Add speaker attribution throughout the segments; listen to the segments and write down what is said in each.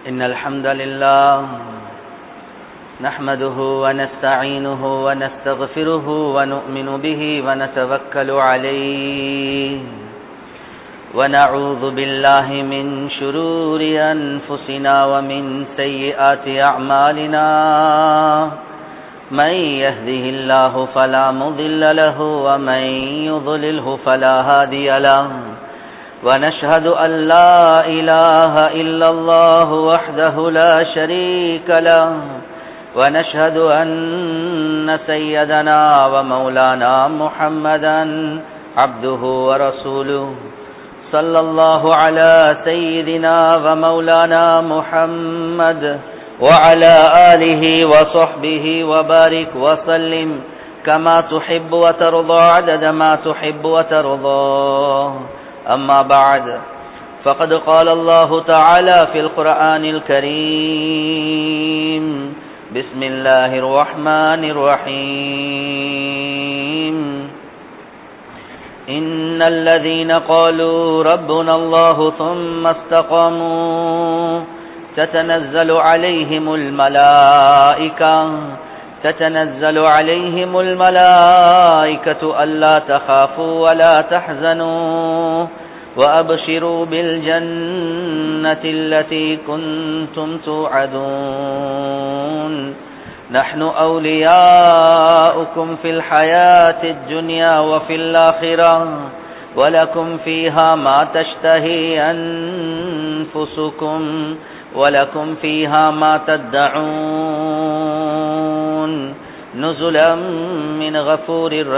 Speaker 1: إن الحمد لله نحمده ونستعينه ونستغفره ونؤمن به ونتوكل عليه ونعوذ بالله من شرور أنفسنا ومن سيئات أعمالنا من يهده الله فلا مضل له ومن يضلله فلا هادي له ونشهد أن لا إله إلا الله وحده لا شريك له ونشهد أن سيدنا ومولانا محمدا عبده ورسوله صلى الله على سيدنا ومولانا محمد وعلى آله وصحبه وبارك وسلم كما تحب وترضى عدد ما تحب وترضى أما بعد فقد قال الله تعالى في القرآن الكريم بسم الله الرحمن الرحيم إن الذين قالوا ربنا الله ثم استقاموا تتنزل عليهم الملائكة تتنزل عليهم الملائكة ألا تخافوا ولا تحزنوا وأبشروا بالجنة التي كنتم توعدون نحن أولياؤكم في الحياة الدنيا وفي الآخرة ولكم فيها ما تشتهي أنفسكم ولكم فيها ما تدعون نزلا من غفور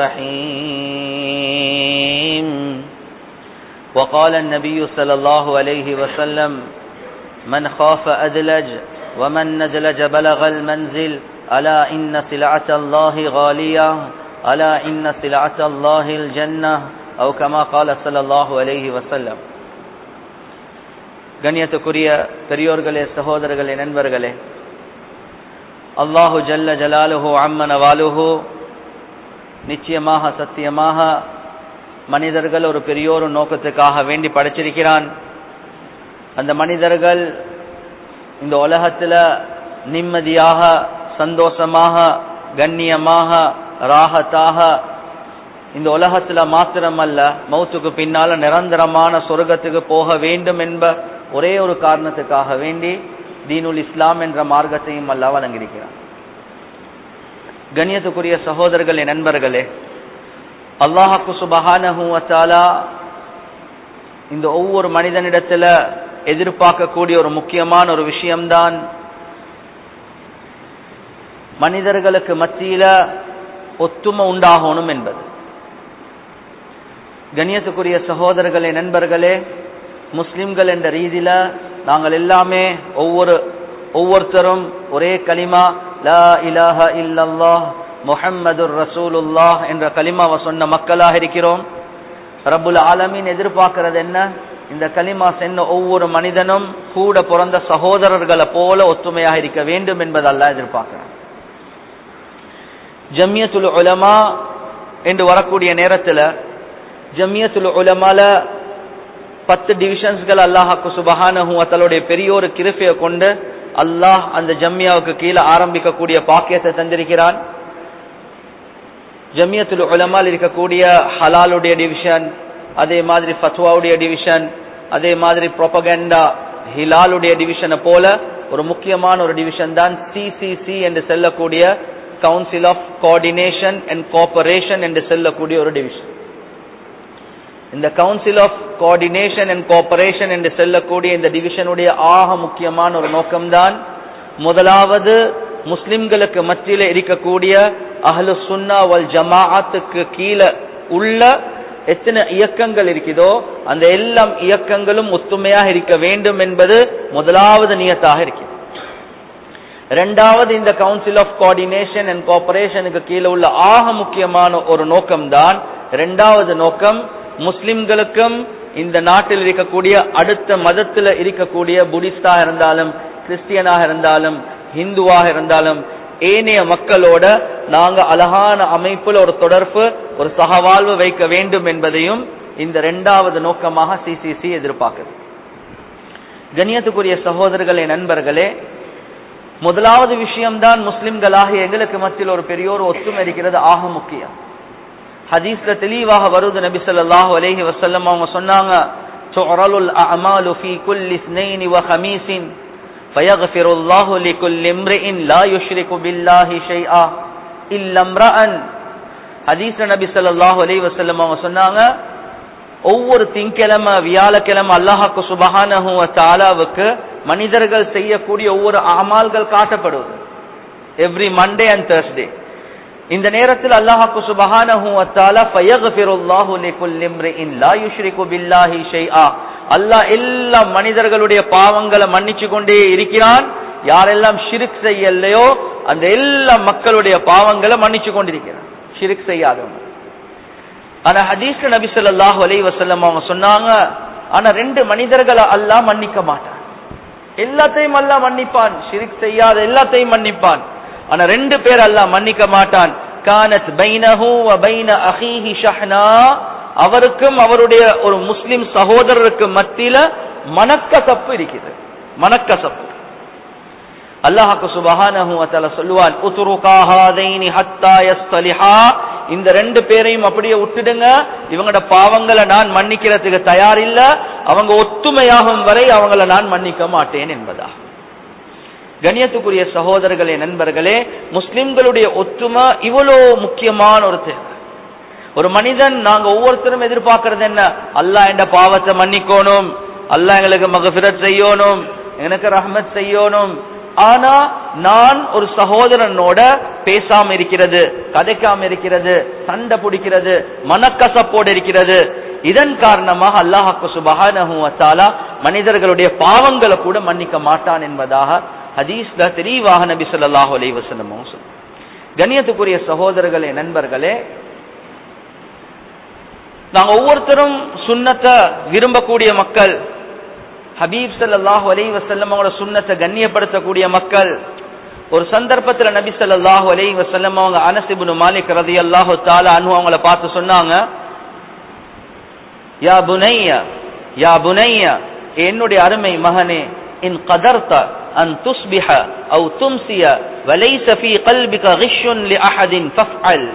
Speaker 1: رحيم وقال النبي صلى الله عليه وسلم من خاف أدلج ومن ندلج بلغ المنزل ألا إن سلعة الله غالية ألا إن سلعة الله الجنة أو كما قال صلى الله عليه وسلم கண்ணியத்துக்குரிய பெரியோர்களே சகோதரர்களே நண்பர்களே அல்லாஹு ஜல்ல ஜலாலுஹு அம்மன வாலுஹு நிச்சயமாக சத்தியமாக மனிதர்கள் ஒரு பெரியோரு நோக்கத்துக்காக வேண்டி படைச்சிருக்கிறான் அந்த மனிதர்கள் இந்த உலகத்துல நிம்மதியாக சந்தோஷமாக கண்ணியமாக ராகத்தாக இந்த உலகத்துல மாத்திரமல்ல மௌத்துக்கு பின்னால நிரந்தரமான சொர்க்கத்துக்கு போக வேண்டும் என்ப ஒரே ஒரு காரணத்துக்காக வேண்டி தீனுல் இஸ்லாம் என்ற மார்க்கத்தையும் அல்ல வழங்கியிருக்கிறான் கண்ணியத்துக்குரிய சகோதரர்களே நண்பர்களே அல்லாஹாக்கு சுபஹானஹூவத்தாலா இந்த ஒவ்வொரு மனிதனிடத்துல எதிர்பார்க்கக்கூடிய ஒரு முக்கியமான ஒரு விஷயம்தான் மனிதர்களுக்கு மத்தியில ஒத்துமை உண்டாகணும் என்பது கண்ணியத்துக்குரிய சகோதரர்களே நண்பர்களே முஸ்லிம்கள் என்ற ரீதியில நாங்கள் எல்லாமே ஒவ்வொரு ஒவ்வொருத்தரும் ஒரே கலிமா லா இலாஹ இல்லல்லாஹ் முஹம்மது ரசூலுல்லாஹ் என்ற கலிமாவை சொன்ன மக்களாக இருக்கிறோம் ரபுல் ஆலமின் எதிர்பார்க்கிறது என்ன இந்த கலிமா சென்ன ஒவ்வொரு மனிதனும் கூட பிறந்த சகோதரர்களை போல ஒத்துமையாக இருக்க வேண்டும் என்பதல்ல எதிர்பார்க்கிறான் ஜம்யத்துல் உலமா என்று வரக்கூடிய நேரத்தில் ஜம்யத்துல் உலமால பத்து டிவிஷன்ஸ்கள் அல்லாஹாக்கு சுபஹானஹு தன்னுடைய பெரிய ஒரு கிருஃபியை கொண்டு அல்லாஹ் அந்த ஜம்யாவுக்கு கீழே ஆரம்பிக்கக்கூடிய பாக்கியத்தை தந்திருக்கிறான் ஜமியத்துல் உலமால் இருக்கக்கூடிய ஹலாலுடைய டிவிஷன் அதே மாதிரி ஃபத்வாவுடைய டிவிஷன் அதே மாதிரி ப்ரொபகண்டா ஹிலாலுடைய டிவிஷனை போல ஒரு முக்கியமான ஒரு டிவிஷன் தான் சிசிசி என்று செல்லக்கூடிய council of coordination and cooperation என்று செல்லக்கூடிய ஒரு டிவிஷன் இந்த council of coordination and cooperation என்று செல்லக்கூடிய இந்த டிவிஷனுடைய ஆக முக்கியமான ஒரு நோக்கம்தான் முதலாவது முஸ்லிம்களுக்கு மத்தியில இருக்கக்கூடிய அஹ்லு சுன்னா வல் ஜமாஅத்துக்கு கீழே உள்ள எத்தனை இயக்கங்கள் இருக்குதோ அந்த எல்லாம் இயக்கங்களும் ஒத்துமையாக இருக்க வேண்டும் என்பது முதலாவது நியத்தாக இருக்கு ரெண்டாவது இந்த கவுன்சில் ஆஃப் கோஆர்டினேஷன் அண்ட் கோஆபரேஷனுக்கு கீழே உள்ள ஆக முக்கியமான ஒரு நோக்கம்தான் ரெண்டாவது நோக்கம் முஸ்லிம்களுக்கும் இந்த நாட்டில் இருக்கக்கூடிய அடுத்த மதத்தில் இருக்கக்கூடிய புடிஸ்டா இருந்தாலும் கிறிஸ்டியனாக இருந்தாலும் ஹிந்துவாக இருந்தாலும் ஏனைய மக்களோட நாங்க அழகான அமைப்புல ஒரு தொடர்பு ஒரு சகவாழ்வு வைக்க வேண்டும் என்பதையும் இந்த இரண்டாவது நோக்கமாக சிசிசி எதிர்பார்க்குது கண்ணியத்துக்குரிய சகோதரர்களே நண்பர்களே முதலாவது விஷயம்தான் முஸ்லிம்களாக எங்களுக்கு மத்தியில் ஒரு பெரிய ஒரு ஒத்துமை இருக்கிறது ஆக முக்கியம் ஹதீஸ்ல தெளிவாக வருது நபி ஸல்லல்லாஹு அலைஹி வஸல்லம் அவங்க சொன்னாங்க துஅரலுல் அஅமாலு ஃபீ குல்லி இஸ்னைனி வ ஹமீஸின் ஃபயக்ஃபிரு அல்லாஹு லிகுல்லி இம்ரிஇன் லா யுஷ்ரிகு பில்லாஹி ஷைஆ இல்லா இம்ரஅன் ஹதீஸ்ல நபி ஸல்லல்லாஹு அலைஹி வஸல்லம் அவங்க சொன்னாங்க ஒவ்வொரு திங்கிழமை வியாழக்கிழமை அல்லாஹாக்கு சுபஹானஹு வ தஆலாவுக்கு மனிதர்கள் செய்யக்கூடிய ஒவ்வொரு அமால்கள் காட்டப்படுவது எவ்ரி மண்டே அண்ட் தேர்ஸ்டே இந்த நேரத்தில் அல்லாஹாக்கு சுபஹானஹு வ தஆலா ஃபயக்ஃபிருல்லாஹு லிகுல்லி இம்ரிஇன் லா யுஷ்ரிகு பில்லாஹி ஷைஆ அல்லாஹ் எல்லா மனிதர்களுடைய பாவங்களை மன்னிச்சு கொண்டே இருக்கிறான் யாரெல்லாம் ஷிர்க் செய்யலையோ அந்த எல்லா மக்களுடைய பாவங்களை மன்னிச்சு கொண்டிருக்கிறான் ஷிர்க் செய்யாதவங்க ஆனா ஹதீஸ் நபி ஸல்லல்லாஹு அலைஹி வஸல்லம் அவங்க சொன்னாங்க ஆனா ரெண்டு மனிதர்களை அல்லாஹ் மன்னிக்க மாட்டான் எல்லாத்தையும் அல்லாஹ் மன்னிப்பான் ஷிரிக் செய்யாத எல்லாத்தையும் மன்னிப்பான் ஆனா ரெண்டு பேர் அல்லாஹ் மன்னிக்க மாட்டான் கானத் பைனஹு வ பைன அஹீஹி ஷஹ்னா அவருக்கும் அவருடைய ஒரு முஸ்லிம் சகோதரருக்கு மத்தியில மனக்கசப்பு இருக்குது மனக்கசப்பு அல்லாஹ்க்கு சுபஹானஹு வ தஆலா சொல்லுவான் உத்ருகா ஹாதைனி ஹத்தா யஸ்தலிஹா இந்த ரெண்டு பேரையும் அப்படியே விட்டுடுங்க இவங்களோட பாவங்களை நான் மன்னிக்கிறதுக்கு தயார் இல்ல அவங்க ஒத்துமையாகும் வரை அவங்கள நான் மன்னிக்க மாட்டேன் என்பதா கண்ணியத்துக்குரிய சகோதரர்களே நண்பர்களே முஸ்லிம்களுடைய ஒற்றுமை இவ்வளோ முக்கியமான ஒரு தேவை ஒரு மனிதன் நாங்க ஒவ்வொருத்தரும் எதிர்பார்க்கறது என்ன அல்லாஹ் என்ற பாவத்தை மன்னிக்கணும் அல்லாஹ் எங்களுக்கு மகபிரத் செய்யணும் எனக்கு ரஹ்மத் செய்யணும் ஆனா நான் ஒரு சகோதரனோட பேசாம இருக்கிறது கதைக்காம இருக்கிறது சண்டை பிடிக்கிறது மனக்கசப்போடு இருக்கிறது இதன் காரணமாக அல்லாஹாக்கு சுபஹானஹு வத்தாலா மனிதர்களுடைய பாவங்களை கூட மன்னிக்க மாட்டான் என்பதாக ஹதீஸ்ல தெளிவாக நபி ஸல்லல்லாஹு அலைஹி வஸல்லம் சொல்லும் கண்ணியத்துக்குரிய சகோதரர்களே நண்பர்களே நாங்க ஒவ்வொருத்தரும் சுன்னத்தை விரும்பக்கூடிய மக்கள் ஹபீப் ஸல்லல்லாஹு அலைஹி வஸல்லம் அவங்களோட சுன்னத்தை கண்ணியப்படுத்தக்கூடிய மக்கள் ஒரு சந்தர்ப்பத்துல நபி ஸல்லல்லாஹு அலைஹி வஸல்லம் அவங்க அனஸ் இப்னு மாலிக் ரலியல்லாஹு தஆலா அன்ஹு அவங்கள பார்த்து சொன்னாங்க யா புனைய யா புனைய என்னுடைய அருமை மகனே இன் கதர்த அன் துஸ்பிஹ அவு தும்சிய வலைச ஃபீ கல்பிக கிஷ்ஷுன் லி அஹதின் ஃபஃஅல்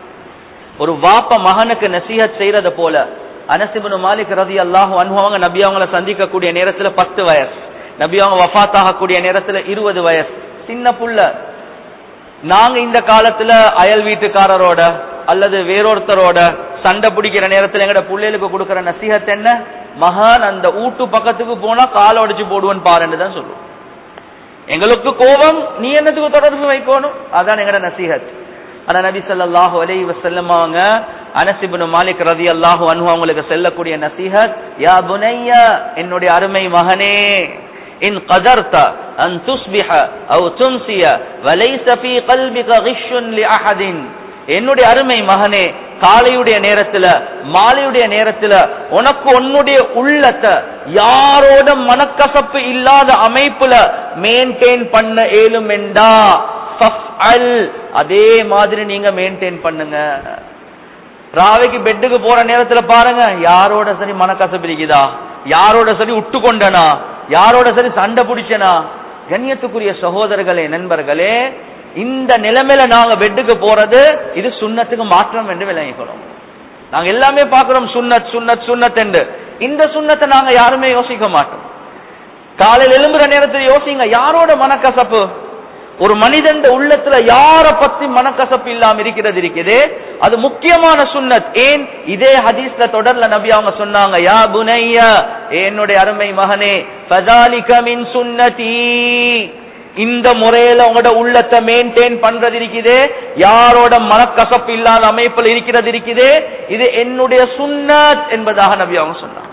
Speaker 1: ஒரு வாப்ப மகனுக்கு நசீஹத் செய்யறத போல அனசிபனு மாலிக் ரதி அல்லாஹு அனுபவங்க நபி அவங்கள சந்திக்கக்கூடிய நேரத்துல பத்து வயசு நபி அவங்க வஃத் ஆகக்கூடிய நேரத்துல இருபது வயசு சின்ன புள்ள நாங்க இந்த காலத்துல அயல் வீட்டுக்காரரோட அல்லது வேறொருத்தரோட சண்டை பிடிக்கிற நேரத்துல எங்கட பிள்ளைகளுக்கு கொடுக்கிற நசீகத் என்ன மகான் அந்த ஊட்டு பக்கத்துக்கு போனா காலை உடைச்சு போடுவன் பாருன்னு தான் சொல்லுவோம் எங்களுக்கு கோபம் நீ என்னத்துக்கு தொடர்பு வைக்கணும் அதான் எங்கட நசீகத் ஆனா நபி ஸல்லல்லாஹு அலைஹி வஸல்லம் அவங்க அனஸ் இப்னு மாலிக் ரலியல்லாஹு அன்ஹு அவங்களுக்கு செல்லக்கூடிய நசீஹத் யா புனைய என்னுடைய அருமை மகனே இன் கதர்த அன் துஸ்பிஹ அவ் தும்சிய வலைஸ ஃபீ கல்பிக கிஷ்ஷுன் லி அஹதின் என்னுடைய அருமை மகனே காலையுடைய நேரத்துல மாலையுடைய நேரத்துல உனக்கு உன்னுடைய உள்ளத்தை யாரோட மனக்கசப்பு இல்லாத அமைப்புல மெயின்டைன் பண்ண ஏலும் என்றா ஃபஃஅல் அதே மாதிரி நீங்க மெயின்டைன் பண்ணுங்க ராவைக்கு பெட்டுக்கு போற நேரத்துல பாருங்க யாரோட சரி மனக்கசப்பு இருக்குதா யாரோட சரி விட்டு கொண்டனா யாரோட சரி சண்டை பிடிச்சனா கண்ணியத்துக்குரிய சகோதரர்களே நண்பர்களே இந்த நிலைமையில நாங்க பெட்டுக்கு போறது இது சுண்ணத்துக்கு மாற்றம் என்று விளங்கிக்கிறோம் நாங்க எல்லாமே பாக்குறோம் சுன்னத் சுன்னத் சுன்னத் என்று இந்த சுண்ணத்தை நாங்க யாருமே யோசிக்க மாட்டோம் காலையில் எழும்புற நேரத்தில் யோசிங்க யாரோட மனக்கசப்பு ஒரு மனிதன் உள்ளத்துல யார பத்தி மனக்கசப்பு இல்லாம இருக்கிறது இருக்குது அது முக்கியமான சுன்னத் ஏன் இதே ஹதீஸ்ல தொடர்ல நபி அவங்க சொன்னாங்க யா புனைய என்னுடைய அருமை மகனே ஃபதாலிக மின் சுன்னதி இந்த முறையில உங்களோட உள்ளத்தை மெயின்டைன் பண்றது இருக்குது யாரோட மனக்கசப்பு இல்லாத அமைப்புல இருக்கிறது இருக்குது இது என்னுடைய சுன்னத் என்பதாக நபி அவங்க சொன்னாங்க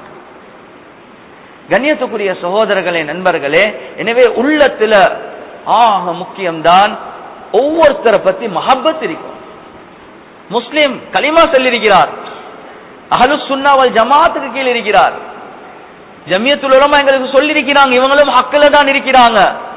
Speaker 1: கண்ணியத்துக்குரிய சகோதரர்களே நண்பர்களே எனவே உள்ளத்துல ஆக முக்கியம்தான் ஒவ்வொருத்தரை பத்தி மஹப்பத் இருக்கும் முஸ்லிம் கலிமா சொல்லியிருக்கிறார் அஹலு சுன்னாவல் ஜமாத்துக்கு கீழ் இருக்கிறார் ஜமியத்துல் உலமா எங்களுக்கு சொல்லியிருக்கிறாங்க இவங்களும் ஹக்கில தான் இருக்கிறாங்க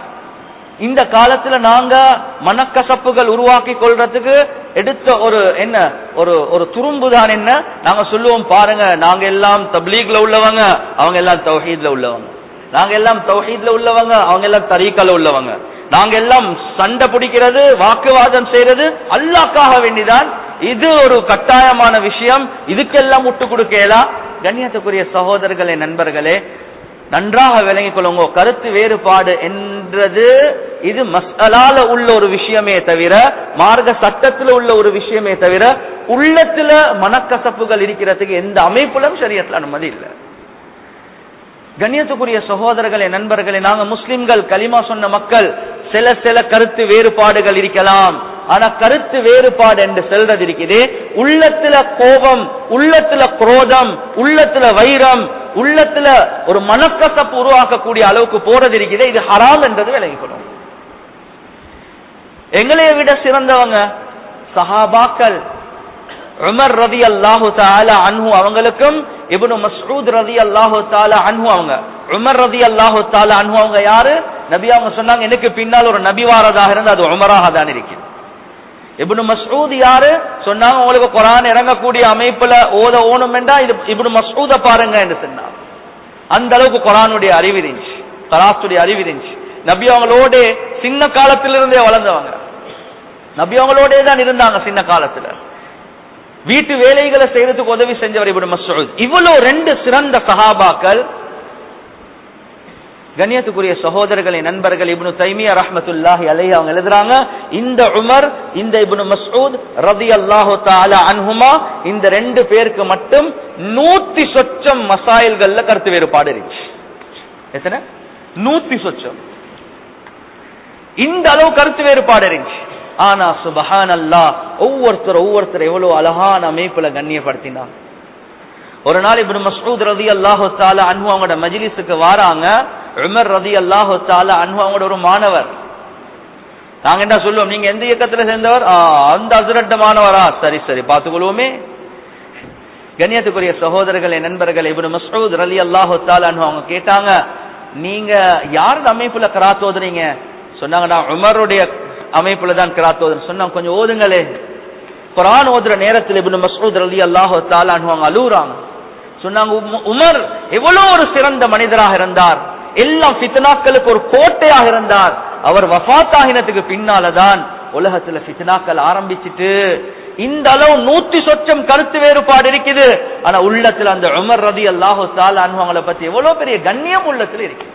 Speaker 1: இந்த காலத்துல நாங்க மனக்கசப்புகள் உருவாக்கி கொள்றதுக்கு எடுத்த ஒரு என்ன ஒரு ஒரு துரும்பு தான் என்ன நாங்க சொல்லுவோம் பாருங்க நாங்க எல்லாம் தப்லீக்ல உள்ளவங்க அவங்க எல்லாம் தௌஹீத்ல உள்ளவங்க நாங்க எல்லாம் தௌஹீத்ல உள்ளவங்க அவங்க எல்லாம் தரீக்கல உள்ளவங்க நாங்க எல்லாம் சண்டை பிடிக்கிறது வாக்குவாதம் செய்யறது அல்லாக்காக வேண்டிதான் இது ஒரு கட்டாயமான விஷயம் இதுக்கெல்லாம் முட்டு கொடுக்கலாம் கண்ணியத்துக்குரிய சகோதரர்களே நண்பர்களே நன்றாக விளங்கிக் கொள்ளுங்க கருத்து வேறுபாடு என்றது இது மசாலால உள்ள ஒரு விஷயமே தவிர மார்க்க சட்டத்துல உள்ள ஒரு விஷயமே தவிர உள்ளத்துல மனக்கசப்புகள் இருக்கிறதுக்கு எந்த அமைப்பிலும் சரியத்துல அனுமதி இல்லை கண்ணியத்துக்குரிய சகோதரர்களே நண்பர்களே நாங்க முஸ்லிம்கள் கலிமா சொன்ன மக்கள் சில சில கருத்து வேறுபாடுகள் இருக்கலாம் ஆனா கருத்து வேறுபாடு என்று செல்றது இருக்குது உள்ளத்துல கோபம் உள்ளத்துல குரோதம் உள்ளத்துல வைரம் உள்ளத்துல ஒரு மனக்கசப்பு உருவாக்கக்கூடிய அளவுக்கு போறது இருக்குது இது ஹராம் என்றது விளங்கிக்கணும் எங்களைய விட சிறந்தவங்க சஹாபாக்கள் உமர் ரதி அல்லாஹு தால அன்ஹு அவங்களுக்கும் இப்னு மஸ்ஊத் ரதி அல்லாஹு தால அன்ஹு அவங்க உமர் ரதி அல்லாஹு தால அன்ஹு அவங்க யாரு நபி அவங்க சொன்னாங்க எனக்கு பின்னால் ஒரு நபி வாரதாக இருந்து அது உமராக தான் இருக்குது இப்னு மஸ்ஊத் யாரு சொன்னாங்க உங்களுக்கு குரான் இறங்கக்கூடிய அமைப்புல ஓத ஓணும் என்றா இது இப்னு மஸ்ஊத பாருங்க என்று சொன்னாங்க அந்த அளவுக்கு குரானுடைய அறிவு இருந்துச்சு கராத்துடைய அறிவு இருந்துச்சு நபி அவங்களோட சின்ன காலத்திலிருந்தே வளர்ந்தவங்க நபி அவங்களோடே தான் இருந்தாங்க சின்ன காலத்துல வீட்டு வேலைகளை செய்யறதுக்கு உதவி செஞ்சவர் இப்னு மஸ்ஊத் இவ்வளவு ரெண்டு சிறந்த சஹாபாக்கள் கண்ணியத்துக்குரிய சகோதரர்களை நண்பர்கள் இப்னு தைமியா ரஹ்மத்துல்லாஹி அலைஹி அவங்க எழுதுறாங்க இந்த உமர் இந்த இப்னு மஸ்ஊத் ரலியல்லாஹு தஆலா அன்ஹுமா இந்த ரெண்டு பேருக்கு மட்டும் நூத்தி சொச்சம் மசாயில்கள்ல கருத்து வேறுபாடு இருந்துச்சு எத்தனை நூத்தி சொச்சம் இந்த அளவு கருத்து வேறுபாடு இருந்துச்சு ஆனா சுபஹான் அல்லாஹ் ஒவ்வொருத்தர் ஒவ்வொருத்தர் எவ்வளவு அழகான அமைப்புல கண்ணியப்படுத்தினாங்க ஒரு நாள் இப்னு மஸ்ஊத் ரதி அல்லாஹு தாலா அன்ஹு அவங்களோட மஜ்லிஸுக்கு வாராங்க உமர் ரதி அல்லாஹு தாலா அன்ஹு அவங்களோட ஒரு மாணவர் நாங்க என்ன சொல்லுவோம் நீங்க எந்த இயக்கத்துல சேர்ந்தவர் "ஆ, அந்த அசுரட்ட மாணவரா சரி சரி பார்த்துக்கொள்வோமே கண்ணியத்துக்குரிய சகோதரர்களே நண்பர்களே இப்னு மஸ்ஊத் ரலி அல்லாஹு தாலா அன்ஹு அவங்க கேட்டாங்க நீங்க யாரோட அமைப்புல கராத் ஓதுறீங்க சொன்னாங்க நான் உமருடைய அமைப்புல தான் கிராத் ஓதுறேன் சொன்னாங்க கொஞ்சம் ஓதுங்களே குரான் ஓதுற நேரத்தில் இப்னு மஸ்ஊத் ரலி அல்லாஹு தாலா அன்ஹு அவங்க அழுகுறாங்க சொன்னாங்க உம்- உமர் எவ்வளவு ஒரு சிறந்த மனிதராக இருந்தார் எல்லாம் ஃபித்னாக்களுக்கு ஒரு கோட்டையாக இருந்தார் அவர் வஃபாத் ஆகினத்துக்கு பின்னாலதான் உலகத்துல ஃபித்னாக்கள் ஆரம்பிச்சிட்டு இந்த அளவு நூத்தி சொச்சம் கருத்து வேறுபாடு இருக்குது ஆனா உள்ளத்துல அந்த உமர் ரதி அல்லாஹு தாலா அன்ஹு அவங்கள பத்தி எவ்வளவு பெரிய கண்ணியம் உள்ளத்துல இருக்கு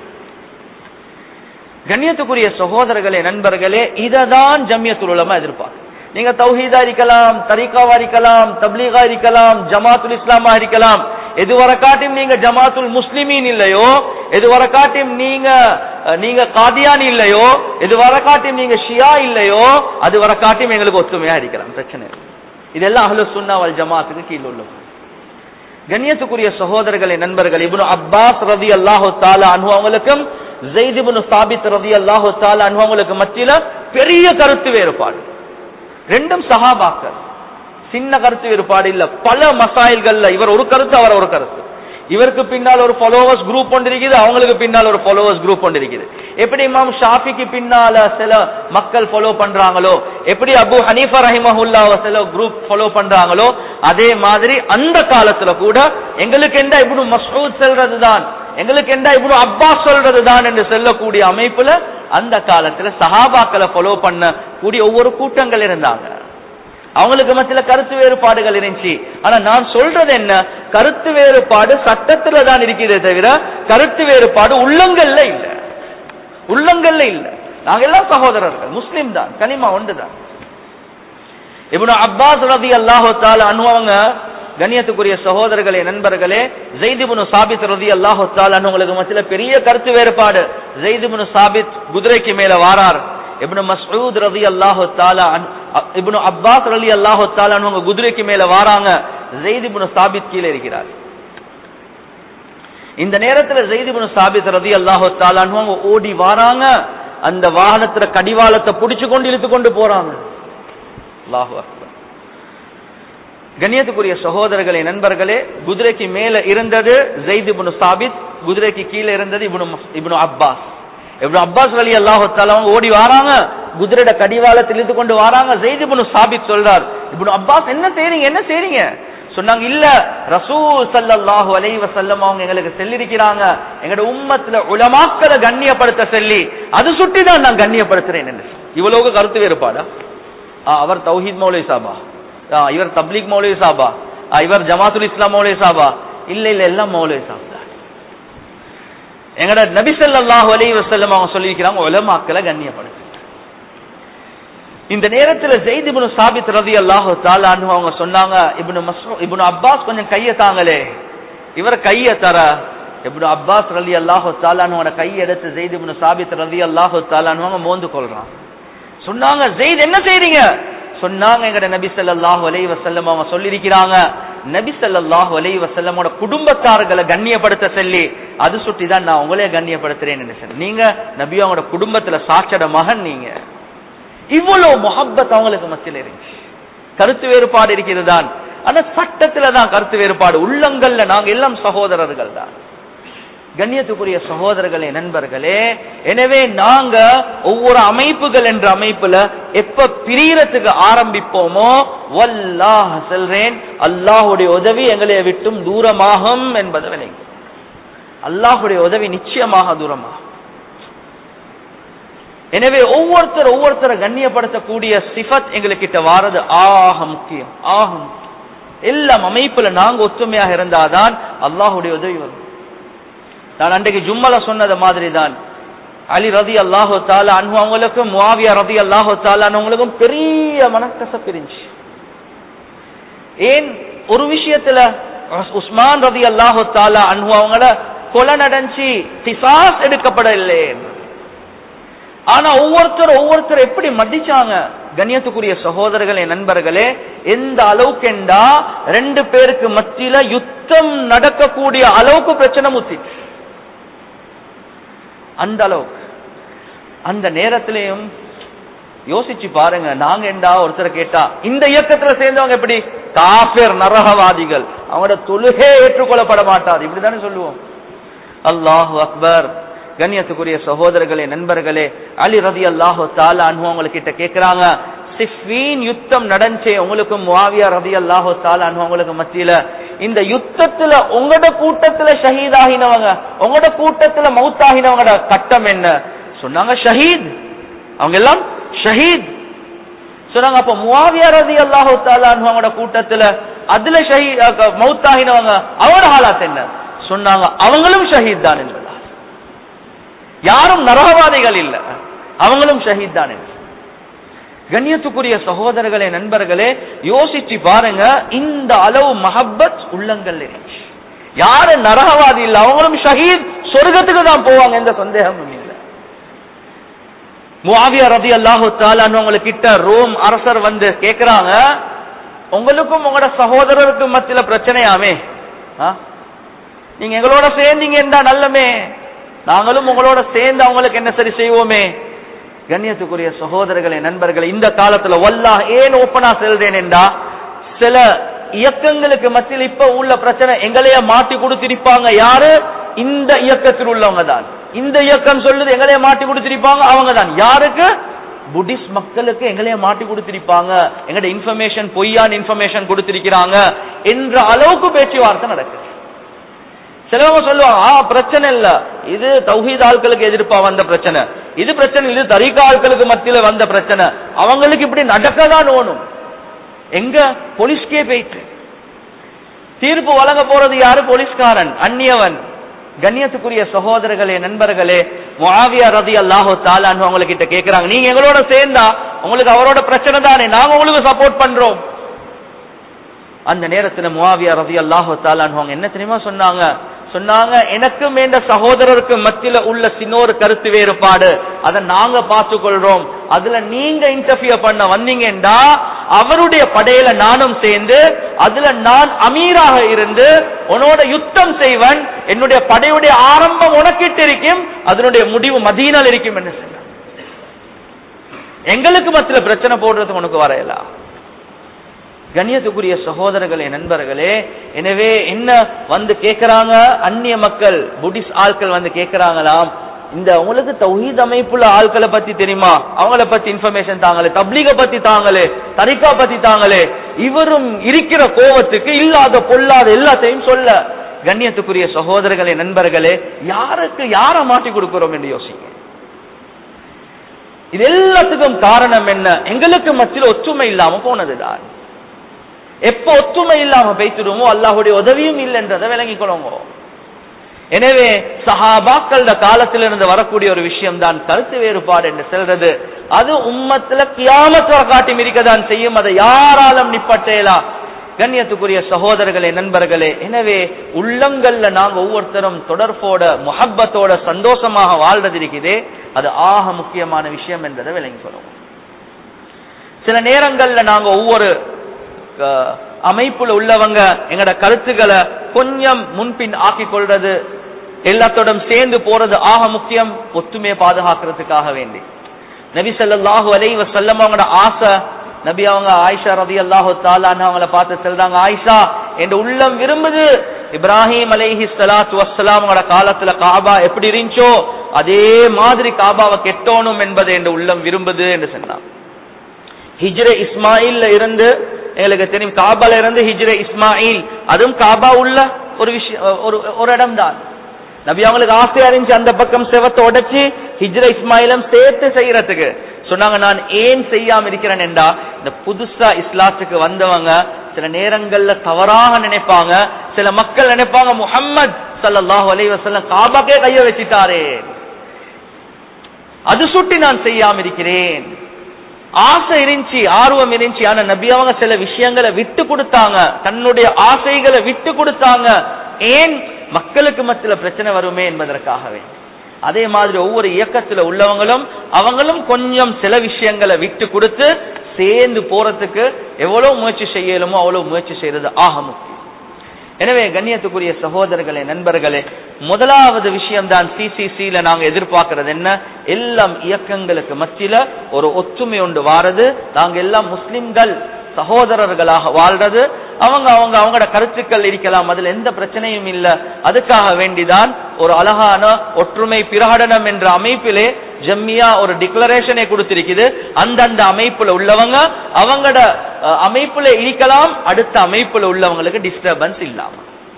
Speaker 1: கண்ணியத்துக்குரிய சகோதரர்களே நண்பர்களே இததான் ஜம்யத்துல் உலமா எதிர்பார்க்கு நீங்க தௌஹீதா இருக்கலாம் தரீகாவா இருக்கலாம் தப்லீகா இருக்கலாம் ஜமாத்துல் இஸ்லாமா இருக்கலாம் எது வரக்காட்டியும் நீங்க ஜமாத்துல் முஸ்லிமீன் இல்லையோ எது வரக்காட்டியும் நீங்க அஹ், நீங்க காதியான் இல்லையோ எது வரக்காட்டியும் நீங்க ஷியா இல்லையோ அது வரக்காட்டியும் எங்களுக்கு ஒத்துமையா இருக்கலாம் பிரச்சனை இல்லை. இதெல்லாம் அஹ்லு சுன்னா வல் ஜமாத்துக்கு கீழ் உள்ளது கண்ணியத்துக்குரிய சகோதரர்களே நண்பர்கள் இப்னு அப்பாஸ் ரதி அல்லாஹு தாலா அன்ஹு அவங்களுக்கும் ஜெயித் இப்னு சாபித் ரதி அல்லாஹு தாலா அன்ஹு அவங்களுக்கு மத்தியில பெரிய கருத்து வேறுபாடு ரெண்டும் சஹாபாக்கள் சின்ன கருத்து வேறுபாடு இல்ல பல மசாயில்கள்ல இவர் ஒரு கருத்து அவர் ஒரு கருத்து இவருக்கு பின்னால் ஒரு ஃபாலோவர்ஸ் குரூப் ஒன்று இருக்குது அவங்களுக்கு பின்னால் ஒரு ஃபாலோவர்ஸ் குரூப் ஒன்று இருக்குது எப்படி இமாம் ஷாஃபிக்கு பின்னால சில மக்கள் ஃபாலோ பண்றாங்களோ எப்படி அபு ஹனீஃபா ரஹிமஹுல்லாவை சில குரூப் ஃபாலோ பண்றாங்களோ அதே மாதிரி அந்த காலத்துல கூட எங்களுக்கு எந்த இப்னு மஸ்ஊத் செல்றதுதான் எங்களுக்கு எந்த இப்னு அப்பாஸ் சொல்றதுதான் என்று சொல்லக்கூடிய அமைப்புல அந்த காலத்துல சஹாபாக்களை ஃபாலோ பண்ண கூடிய ஒவ்வொரு கூட்டங்கள் இருந்தாங்க அவங்களுக்கு மத்தியில கருத்து வேறுபாடுகள் இருந்துச்சு ஆனா நான் சொல்றது என்ன கருத்து வேறுபாடு சட்டத்துல தான் இருக்கிறதே தவிர கருத்து வேறுபாடு உள்ளங்கள்ல இல்ல உள்ளங்கள்ல இல்ல நாங்க எல்லாம் சகோதரர்கள் முஸ்லிம் தான் கனிமா ஒன்று தான் இப்னு அப்பாஸ் ரதி அல்லாஹு தால அனுபவங்க கண்ணியத்துக்குரிய சகோதரர்களே நண்பர்களே ஜெயித் இப்னு சாபித் ரதி அல்லாஹு தால உங்களுக்கு மத்தியில பெரிய கருத்து வேறுபாடு ஜெயித் இப்னு சாபித் குதிரைக்கு மேல வாரார் இப்னு மஸ்ஊத் ரதி அல்லாஹு தாலா அன்- அ- இப்னு அப்பாஸ் ரலி அல்லாஹு தாலா அவங்க குதிரைக்கு மேல வாராங்க ஜெயித் இப்னு சாபித் கீழே இருக்கிறார் இந்த நேரத்துல ஜெயித் இப்னு சாபித் ரதி அல்லாஹு தாலா அவங்க ஓடி வாராங்க அந்த வாகனத்துல கடிவாளத்தை புடிச்சு கொண்டு இழுத்து கொண்டு போறாங்க அல்லாஹு அக்பர் கண்ணியத்துக்குரிய சகோதரர்களே நண்பர்களே குதிரைக்கு மேல இருந்தது ஜெயித் இப்னு சாபித் குதிரைக்கு கீழே இருந்தது இப்னு மஸ்- இப்னு அப்பாஸ் இப்னு அப்பாஸ் அலி அல்லாஹு அவங்க ஓடி வராங்க குதிரையோட கடிவாளத்தில் இழுத்து கொண்டு வராங்க ஜெயித் இப்னு சாபித் சொல்றார் இப்னு அப்பாஸ் என்ன செய்றீங்க என்ன செய்றீங்க சொன்னாங்க இல்ல ரசூல் ஸல்லல்லாஹு அலைஹி வஸல்லம் அவங்க எங்களுக்கு சொல்லியிருக்கிறாங்க எங்கட உம்மத்துல உலமாக்களை கண்ணியப்படுத்த சொல்லி அது சுட்டி தான் நான் கண்ணியப்படுத்துறேன் என்று இவ்வளவு கருத்து வேறுபாடா ஆ, அவர் தௌஹீத் மௌலவி சாபா ஆ, இவர் தப்லீக் மௌலவி சாபா ஆ, இவர் ஜமாத்துல் இஸ்லாம் மௌலவி சாபா இல்ல இல்ல எல்லாம் மௌலவி சாபா எங்கட நபி ஸல்லல்லாஹு அலைஹி வஸல்லம் அவங்க சொல்லியிருக்கிறாங்க உலமாக்களை கண்ணியப்படுத்து இந்த நேரத்துல ஜெயித் இப்னு சாபித் ரலியல்லாஹு தஆலா அன்ஹு அவங்க சொன்னாங்க இப்னு மஸ்ரூ இப்னு அப்பாஸ் கொஞ்சம் கைய தாங்களே இவர் கைய தர இப்னு அப்பாஸ் ரலியல்லாஹு தஆலா அன்ஹுவோட கை எடுத்து ஜெயித் இப்னு சாபித் ரலியல்லாஹு தஆலா அன்ஹு அவங்க மோந்து கொள்றான் சொன்னாங்க ஜெயித் என்ன செய்றீங்க சொன்னாங்க எங்கட நபி ஸல்லல்லாஹு அலைஹி வஸல்லம் அவங்க சொல்லியிருக்கிறாங்க நபி ஸல்லல்லாஹு அலைஹி வஸல்லமோட குடும்பத்தார்களை கண்ணியப்படுத்த சொல்லி அது சுட்டி தான் நான் உங்களே கண்ணியப்படுத்துறேன்னு சொன்னேன் நீங்க நபி அவங்களோட குடும்பத்துல சாட்சட மகன் நீங்க இவ்வளவு முஹப்பத் அவங்களுக்கு மத்தியில் இருந்துச்சு கருத்து வேறுபாடு இருக்கிறது தான் ஆனா சட்டத்துல தான் கருத்து வேறுபாடு உள்ளங்கள்ல நாங்க எல்லாம் சகோதரர்கள் தான் கண்ணியத்துக்குரிய சகோதரர்களே நண்பர்களே எனவே நாங்க ஒவ்வொரு அமைப்புகள் என்ற அமைப்புல எப்ப பிரியறதுக்கு ஆரம்பிப்போமோ வல்லாஹ் செல்றேன் அல்லாஹுடைய உதவி எங்களை விட்டும் தூரமாகும் என்பது விளங்கும் அல்லாஹுடைய உதவி நிச்சயமாக தூரமாகும் எனவே ஒவ்வொருத்தர் ஒவ்வொருத்தரை கண்ணியப்படுத்தக்கூடிய சிஃபத் எங்களுக்கிட்ட வாரது ஆக முக்கியம் ஆக முக்கியம். எல்லாம் அமைப்புல நாங்க ஒத்துமையாக இருந்தாதான் அல்லாஹுடைய உதவி வரும் நான் அன்றைக்கு ஜும்மல சொன்னது மாதிரி தான் அலி ரதி அல்லாஹு தாலா அன்பு அவங்களுக்கும் முவாவியா ரதி அல்லாஹு தாலா அவங்களுக்கும் பெரிய மனக்கசப்பு இருந்துச்சு ஏன் ஒரு விஷயத்துல உஸ்மான் ரதி அல்லாஹு தாலா அன்பு அவங்கள கொலை நடந்துச்சு பிசாஸ் எடுக்கப்படவில்லை ஆனா ஒவ்வொருத்தர் ஒவ்வொருத்தர் எப்படி மதிச்சாங்க கண்ணியத்துக்குரிய சகோதரர்களே நண்பர்களே எந்த அளவுக்கு என்றா ரெண்டு பேருக்கு மத்தியில யுத்தம் நடக்கக்கூடிய அளவுக்கு பிரச்சனை முத்திச்சு அந்த அளவுக்கு அந்த நேரத்திலையும் யோசிச்சு பாருங்க நாங்க என்றா ஒருத்தர் கேட்டா இந்த இயக்கத்துல சேர்ந்தவங்க எப்படி காஃபிர் நரகவாதிகள் அவங்களோட தொழுகே ஏற்றுக்கொள்ளப்பட மாட்டாது இப்படிதானே சொல்லுவோம் அல்லாஹு அக்பர் கண்ணியத்துக்குரிய சகோதரர்களே நண்பர்களே அலி ரதி அல்லாஹு தாலா அன்பு அவங்கக்கிட்ட கேட்கிறாங்க சிஃபீன் யுத்தம் நடந்துச்சே உங்களுக்கும் முவாவியா ரதி அல்லாஹு தாலா அன்பு அவங்களுக்கு மத்தியில இந்த யுத்தத்துல உங்களோட கூட்டத்துல ஷஹீதாகினவங்க உங்களோட கூட்டத்துல மவுத்தாகினவங்களோட கட்டம் என்ன சொன்னாங்க ஷஹீத் அவங்க எல்லாம் ஷஹீத் சொன்னாங்க அப்ப முவாவியா ரதி அல்லாஹு தாலா அன்பு அவங்களோட கூட்டத்துல அதுல ஷஹீத் மவுத்தாகினவங்க அவரோட ஹாலாத் என்ன சொன்னாங்க அவங்களும் ஷஹீத் தான் என்பதா யாரும் நரகவாதிகள் இல்ல அவங்களும் ஷஹீத் தான் என்று. கண்ணியத்துக்குரிய சகோதரர்களே நண்பர்களே யோசிச்சு பாருங்க இந்த அளவு மஹப்பத் உள்ளங்கள் இருந்துச்சு யாரு நரகவாதி இல்ல அவங்களும் ஷஹீத் சொர்க்கத்துக்கு தான் போவாங்க எந்த சந்தேகமும் இல்லை முவாவியா ரதி அல்லாஹு தாலான்னு கிட்ட ரோம் அரசர் வந்து கேக்குறாங்க உங்களுக்கும் உங்களோட சகோதரருக்கும் மத்தியில பிரச்சனையாமே ஆ? நீங்க எங்களோட சேர்ந்தீங்க என்றா நல்லமே நாங்களும் உங்களோட சேர்ந்து அவங்களுக்கு என்ன சரி செய்வோமே கண்ணியத்துக்குரிய சகோதரர்களே நண்பர்களே இந்த காலத்துல வல்லா ஏன் ஓப்பனா செல்றேன் என்றா சில இயக்கங்களுக்கு மத்தியில் இப்ப உள்ள பிரச்சனை எங்களைய மாட்டி கொடுத்திருப்பாங்க யாரு இந்த இயக்கத்தில் உள்ளவங்க தான் இந்த இயக்கம் சொல்லுது எங்களைய மாட்டி கொடுத்திருப்பாங்க அவங்க தான் யாருக்கு புத்திஸ்ட் மக்களுக்கு எங்களைய மாட்டி கொடுத்திருப்பாங்க எங்கட இன்ஃபர்மேஷன் பொய்யான இன்ஃபர்மேஷன் கொடுத்திருக்கிறாங்க என்ற அளவுக்கு பேச்சுவார்த்தை நடக்குது சிலவங்க சொல்லுவாங்க ஆ பிரச்சனை இல்ல இது தௌஹீத் ஆட்களுக்கு எதிர்ப்பா வந்த பிரச்சனை இது பிரச்சனை இது தரீகா ஆட்களுக்கு மத்தியில வந்த பிரச்சனை அவங்களுக்கு இப்படி நடக்கதான் ஓணும் எங்க போலீஸ்க்கே போயிட்டு தீர்ப்பு வழங்க போறது யாரு போலீஸ்காரன் அந்நியவன் கண்ணியத்துக்குரிய சகோதரர்களே நண்பர்களே முஆவியா ரதி அல்லாஹு தாலான்னு உங்ககிட்ட கேக்குறாங்க நீங்க எங்களோட சேர்ந்தா உங்களுக்கு அவரோட பிரச்சனை தானே நாங்க உங்களுக்கு சப்போர்ட் பண்றோம் அந்த நேரத்துல முவாவியா ரதி அல்லாஹு தாலான்னு என்ன தெரியுமா சொன்னாங்க சொன்னாங்க எனக்கும் என்ற சகோதரருக்கு மத்தியில உள்ள சின்னொரு கருத்து வேறுபாடு அதை நாங்க பார்த்து கொள்றோம் அதுல நீங்க இன்டர்ஃபியர் பண்ண வந்தீங்கன்னா அவருடைய படையில நானும் சேர்ந்து அதுல நான் அமீராக இருந்து உன்னோட யுத்தம் செய்வன் என்னுடைய படையுடைய ஆரம்பம் உனக்கிட்டு இருக்கும் அதனுடைய முடிவு மதீனால் இருக்கும் என்று சொன்னாங்க எங்களுக்கு மத்தியில பிரச்சனை போடுறதுக்கு உனக்கு வரையலாம் கண்ணியத்துக்குரிய சகோதரர்களே நண்பர்களே எனவே என்ன வந்து கேட்கிறாங்க அந்நிய மக்கள் புத்திஸ்ட் ஆட்கள் வந்து கேட்கிறாங்களாம் இந்த உங்களுக்கு தௌஹீத் அமைப்புல ஆட்களை பத்தி தெரியுமா அவங்கள பத்தி இன்ஃபர்மேஷன் தாங்களே தப்லீக பத்தி தாங்களே தரிகா பத்தி தாங்களே இவரும் இருக்கிற கோவத்துக்கு இல்லாத பொல்லாத எல்லாத்தையும் சொல்ல கண்ணியத்துக்குரிய சகோதரர்களே நண்பர்களே யாருக்கு யார மாட்டி கொடுக்கிறோம் என்று யோசிங்க இது எல்லாத்துக்கும் காரணம் என்ன எங்களுக்கு மத்தியில் ஒற்றுமை இல்லாம போனதுதான் எப்ப ஒற்றுமை இல்லாம பேசிடுமோ அல்லாஹுடைய உதவியும் இல்லைன்றதை விளங்கிக் கொள்ளுங்க எனவே சஹாபாக்கள காலத்திலிருந்து வரக்கூடிய ஒரு விஷயம் தான் கருத்து வேறுபாடு என்று சொல்றது அது உம்மத்துல கியாமத்துவ காட்டி மிரிக்கதான் செய்யும் அதை யாராலும் நிப்பட்டேலா கண்ணியத்துக்குரிய சகோதரர்களே நண்பர்களே எனவே உள்ளங்கள்ல நாங்க ஒவ்வொருத்தரும் தொடர்போட முஹப்பத்தோட சந்தோஷமாக வாழ்றது இருக்குதே அது ஆக முக்கியமான விஷயம் என்றதை விளங்கிக் கொள்ளும் சில நேரங்கள்ல நாங்க ஒவ்வொரு அஹ், அமைப்புல உள்ளவங்க எங்கட கருத்துக்களை கொஞ்சம் முன்பின் ஆக்கிக் கொள்றது எல்லாத்தோடும் சேர்ந்து போறது ஆக முக்கியம் ஒத்துமையை பாதுகாக்கிறதுக்காக வேண்டி நபி ஸல்லல்லாஹு அலைஹி வஸல்லம் அவங்களோட ஆசை நபி அவங்க ஆயிஷா ரலியல்லாஹு தஆலான்னு அவங்கள பார்த்து சொல்றாங்க ஆயிஷா என் உள்ளம் விரும்புது இப்ராஹிம் அலைஹி ஸலாத்து வஸ்ஸலாம் அவங்களோட காலத்துல காபா எப்படி இருந்துச்சோ அதே மாதிரி காபாவை கெட்டோணும் என்பதை என் உள்ளம் விரும்புது என்று சொன்னாங்க ஹிஜ்ரே இஸ்மாயில்ல இருந்து எங்களுக்கு தெரியும் காபால இருந்து ஹிஜ்ரே இஸ்மாயில் அதுவும் காபா உள்ள ஒரு விஷயம் ஒரு ஒரு இடம் தான் நபி அவங்களுக்கு ஆசையா இருந்துச்சு அந்த பக்கம் செவத்தை உடைச்சு ஹிஜ்ர இஸ்மாயிலும் சேர்த்து செய்யறதுக்கு சொன்னாங்க நான் ஏன் செய்யாம இருக்கிறேன் என்றா இந்த புதுசா இஸ்லாத்துக்கு வந்தவங்க சில நேரங்கள்ல தவறாக நினைப்பாங்க சில மக்கள் நினைப்பாங்க முஹம்மத் ஸல்லல்லாஹு அலைஹி வஸல்லம் காபாக்கே கைய வச்சிட்டாரே அது சுட்டி நான் செய்யாம இருக்கிறேன் ஆசை இருந்துச்சு ஆர்வம் இருந்துச்சு ஆனா நபி அவங்க சில விஷயங்களை விட்டு கொடுத்தாங்க தன்னுடைய ஆசைகளை விட்டு கொடுத்தாங்க ஏன் மக்களுக்கு மத்தியில பிரச்சனை வருமே என்பதற்காகவே அதே மாதிரி ஒவ்வொரு இயக்கத்துல உள்ளவங்களும் அவங்களும் கொஞ்சம் சில விஷயங்களை விட்டு கொடுத்து சேர்ந்து போறதுக்கு எவ்வளவு முயற்சி செய்யலுமோ அவ்வளவு முயற்சி செய்யறது ஆக முக்கியம் எனவே கண்ணியத்துக்குரிய சகோதரர்களே நண்பர்களே முதலாவது விஷயம் தான் சிசிசியில நாங்க எதிர்பார்க்கிறது என்ன எல்லாம் இயக்கங்களுக்கு மத்தியில ஒரு ஒற்றுமை ஒன்று வாரது நாங்க எல்லாம் முஸ்லிம்கள் சகோதரர்களாக வாழ்றது அவங்க அவங்க அவங்களோட கருத்துக்கள் இருக்கலாம் அதுல எந்த பிரச்சனையும் இல்ல அதுக்காக வேண்டிதான் ஒரு அழகான ஒற்றுமை பிரகடனம் என்ற அமைப்பிலே ஜம்மியா ஒரு டிக்ளரேஷனை கொடுத்திருக்குது அந்தந்த அமைப்புல உள்ளவங்க அவங்களோட அஹ், அமைப்புல இருக்கலாம் அடுத்த அமைப்புல உள்ளவங்களுக்கு டிஸ்டர்பன்ஸ் இல்லாம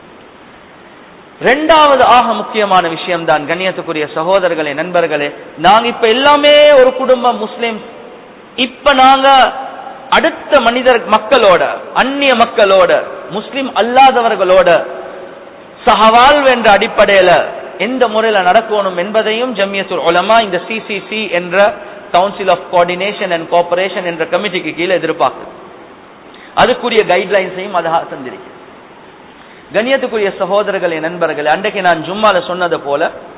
Speaker 1: ரெண்டாவது ஆக முக்கியமான விஷயம் தான் கண்ணியத்துக்குரிய சகோதரர்களே நண்பர்களே நாங்க இப்ப எல்லாமே ஒரு குடும்பம் முஸ்லிம் இப்ப நாங்க அடுத்த மனிதர் மக்களோட அந்நிய மக்களோட முஸ்லிம் அல்லாதவர்களோட சகவாழ்வு என்ற அடிப்படையில எந்த முறையில நடக்கணும் என்பதையும் ஜம்மியத்துல் உலமா இந்த சிசிசி என்ற council of coordination and cooperation என்ற கமிட்டிக்கு கீழே எதிர்பார்க்குது அதுக்குரிய கைட்லைன்ஸையும் அதாக தந்திருக்கு கண்ணியத்துக்குரிய சகோதரர்களே நண்பர்களே அன்றைக்கு நான் ஜும்மால சொன்னது போல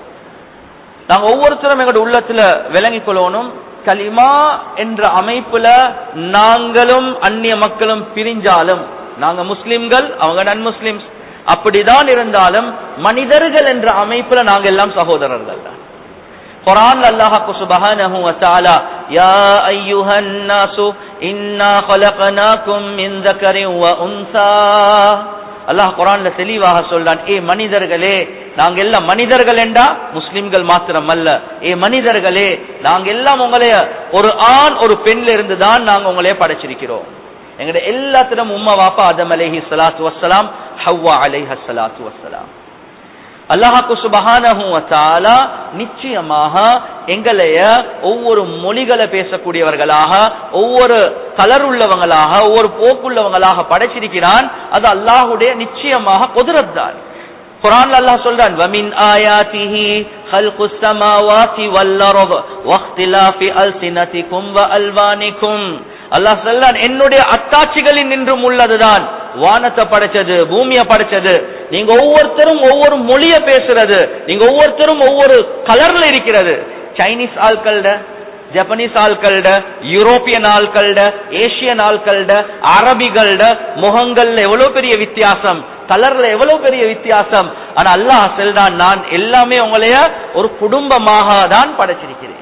Speaker 1: நாங்க ஒவ்வொருத்தரும் எங்களோட உள்ளத்துல விளங்கிக் கொள்ளணும் கலிமா என்ற அமைப்புல நாங்களும் அந்நிய மக்களும் பிரிஞ்சாலும் நாங்க முஸ்லிம்கள் அவங்க நன் முஸ்லிம்ஸ் அப்படிதான் இருந்தாலும் மனிதர்கள் என்ற அமைப்புல நாங்க எல்லாம் சகோதரர்கள் தான் قرآن الله سبحانه وتعالى يا أيها الناس إنا خلقناكم من ذكر وأنثى அல்லாஹ் குரான்ல தெளிவாக சொல்றான் ஏ மனிதர்களே நாங்க எல்லாம் மனிதர்கள் என்றா முஸ்லிம்கள் மாத்திரம் அல்ல ஏ மனிதர்களே நாங்க எல்லாம் உங்களைய ஒரு ஆண் ஒரு பெண்ல இருந்து தான் நாங்க உங்களைய படைச்சிருக்கிறோம் எங்கட எல்லாத்திலும் உம்மா வாப்பா ஆதம் அலைஹி ஸலாத்து வஸ்ஸலாம் ஹவ்வா அலைஹி ஸலாத்து வஸ்ஸலாம் அல்லாஹாக்கு சுபஹானஹு வ தஆலா நிச்சயமாக எங்களைய ஒவ்வொரு மொழிகளை பேசக்கூடியவர்களாக ஒவ்வொரு கலர் உள்ளவங்களாக ஒவ்வொரு போக்குள்ளவங்களாக படைச்சிருக்கிறான் அது அல்லாஹ்வுடைய நிச்சயமாக குதிரத் தான் குர்ஆன்ல அல்லாஹ் சொல்றான் வமின் ஆயாத்திஹி ஹல்குஸ் ஸமாவாதி வல் அர்த் வக்திலாஃபி அல்சினதிகும் வ அல்வானிகும் அல்லாஹ் சொல்றான் என்னுடைய அத்தாட்சிகளில் நின்றும் உள்ளதுதான் வானத்தை படைச்சது பூமியை படைச்சது நீங்க ஒவ்வொருத்தரும் ஒவ்வொரு மொழிய பேசுறது நீங்க ஒவ்வொருத்தரும் ஒவ்வொரு கலர்ல இருக்கிறது சைனீஸ் ஆட்கள்ட ஜப்பனீஸ் ஆட்கள்ட யூரோப்பியன் ஆட்கள்ட ஏசியன் ஆட்கள்ட அரபிகள்ட முகங்கள்ல எவ்வளவு பெரிய வித்தியாசம் கலர்ல எவ்வளவு பெரிய வித்தியாசம் ஆனா அல்லாஹ் செல்தான் நான் எல்லாமே உங்களைய ஒரு குடும்பமாக தான் படைச்சிருக்கிறேன்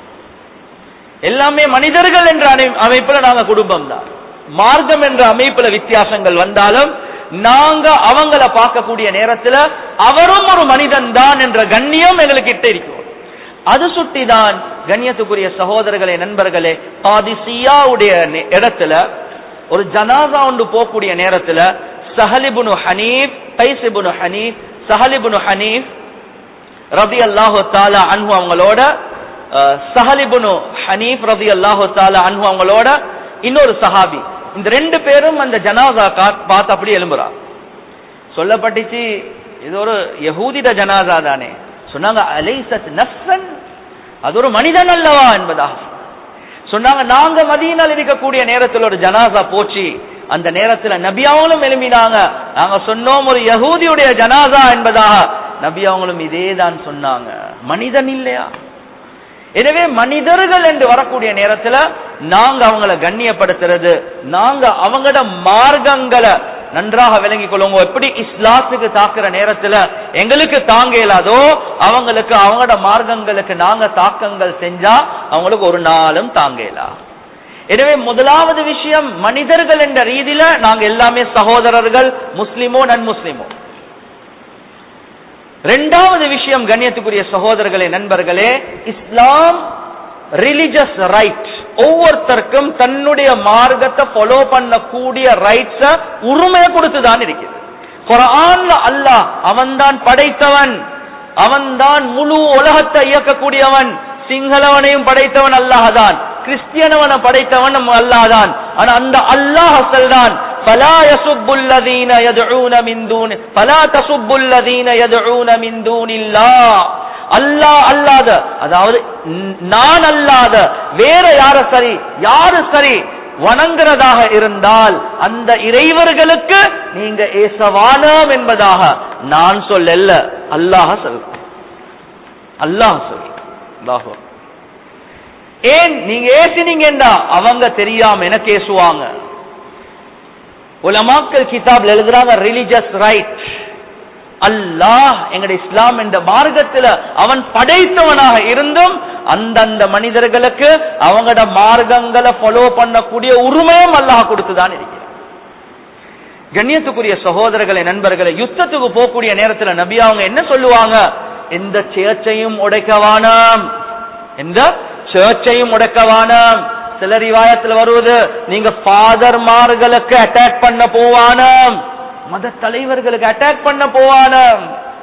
Speaker 1: எல்லாமே மனிதர்கள் என்ற அமை- அமைப்புல நாங்க குடும்பம் தான் மார்க்கம் என்ற அமைப்புல வித்தியாசங்கள் வந்தாலும் நாங்க அவங்கள பார்க்கக்கூடிய நேரத்துல அவரும் ஒரு மனிதன் தான் என்ற கண்ணியம் எங்களுக்கு கிட்ட இருக்கும் அது சுட்டிதான் கண்ணியத்துக்குரிய சகோதரர்களே நண்பர்களே காதிசியாவுடைய நே- இடத்துல ஒரு ஜனாசா ஒன்று போகக்கூடிய நேரத்துல சஹலிபுனு ஹனீப் கைசிபுனு ஹனீப் சஹலிபுனு ஹனீப் ரபி அல்லாஹு தாலா அன்ஹு அவங்களோட அஹ், சஹலிபுனு ஹனீப் ரபி அல்லாஹு தாலா அன்ஹு அவங்களோட இன்னொரு சஹாபி இந்த ரெண்டு பேரும் அந்த ஜனாசா கா- பார்த்து அப்படி எழும்புறா சொல்லப்பட்டுச்சு இது ஒரு யகூதிட ஜனாசா தானே சொன்னாங்க அலைசத் நஃப்சன் அது ஒரு மனிதன் அல்லவா என்பதாக சொன்னாங்க நாங்க மதியனால் இருக்கக்கூடிய நேரத்தில் ஒரு ஜனாசா போச்சு அந்த நேரத்துல நபியாவங்களும் எழுப்பினாங்க நாங்க சொன்னோம் ஒரு யகூதியுடைய ஜனாசா என்பதாக நபியாவங்களும் இதே தான் சொன்னாங்க மனிதன் இல்லையா எனவே மனிதர்கள் என்று வரக்கூடிய நேரத்துல நாங்க அவங்கள கண்ணியப்படுத்துறது நாங்க அவங்களோட மார்க்கங்களை நன்றாக விளங்கிக் கொள்ளுங்க எப்படி இஸ்லாத்துக்கு தாக்குற நேரத்துல எங்களுக்கு தாங்க இயலாதோ அவங்களுக்கு அவங்களோட மார்க்கங்களுக்கு நாங்க தாக்கங்கள் செஞ்சா அவங்களுக்கு ஒரு நாளும் தாங்க இயலா எனவே முதலாவது விஷயம் மனிதர்கள் என்ற ரீதியில நாங்க எல்லாமே சகோதரர்கள் முஸ்லிமோ நன் முஸ்லிமோ ரெண்டாவது விஷயம் கண்ணியத்துக்குரிய சகோதரர்களே நண்பர்களே இஸ்லாம் ரிலிஜியஸ் ரைட் ஒவ்வொருத்தருக்கும் தன்னுடைய மார்க்கத்தை ஃபாலோ பண்ணக்கூடிய ரைட்ஸ உரிமையை கொடுத்துதான் இருக்குது குரான்ல அல்லாஹ் அவன்தான் படைத்தவன் அவன்தான் முழு உலகத்தை இயக்கக்கூடியவன் சிங்களவனையும் படைத்தவன் அல்லாஹ்தான் கிறிஸ்டியனவனை படைத்தவன் நம்ம அல்லாஹ்தான் ஆனா அந்த அல்லாஹ் சொல்றான் فلا يسب الذين يدعون من دون فلا تسب الذين يدعون من دون الله அல்லாஹ் அல்லாத அதாவது ந- நான் அல்லாத வேற யார சரி யாரு சரி வணங்குறதாக இருந்தால் அந்த இறைவர்களுக்கு நீங்க ஏசவானம் என்பதாக நான் சொல்லல அல்லாஹ் சொல் அல்லாஹ் சொல் அல்லாஹ் ஏன் நீங்க ஏசினீங்கடா அவங்க தெரியாம எனக்கு ஏசுவாங்க உலமாக்கள் கிதாப்ல எழுதுறாங்க ரிலிஜியஸ் ரைட் அல்லாஹ் எங்களுடைய இஸ்லாம் என்ற மார்க்கத்துல அவன் படைத்தவனாக இருந்தும் அந்தந்த மனிதர்களுக்கு அவங்களோட மார்க்கங்களை ஃபாலோ பண்ணக்கூடிய உரிமையும் அல்லாஹ் கொடுத்துதான் இருக்கிறான் கண்ணியத்துக்குரிய சகோதரர்களை நண்பர்களை யுத்தத்துக்கு போகக்கூடிய நேரத்துல நபி அவங்க என்ன சொல்லுவாங்க எந்த சேர்ச்சையும் உடைக்கவானாம் எந்த சேர்ச்சையும் உடைக்கவானாம் சில ரிவாயத்தில் வருவது நீங்க ஃபாதர்மார்களுக்கு அட்டாக் பண்ண போவானாம் மத தலைவர்களுக்கு அட்டாக் பண்ண போவானாம்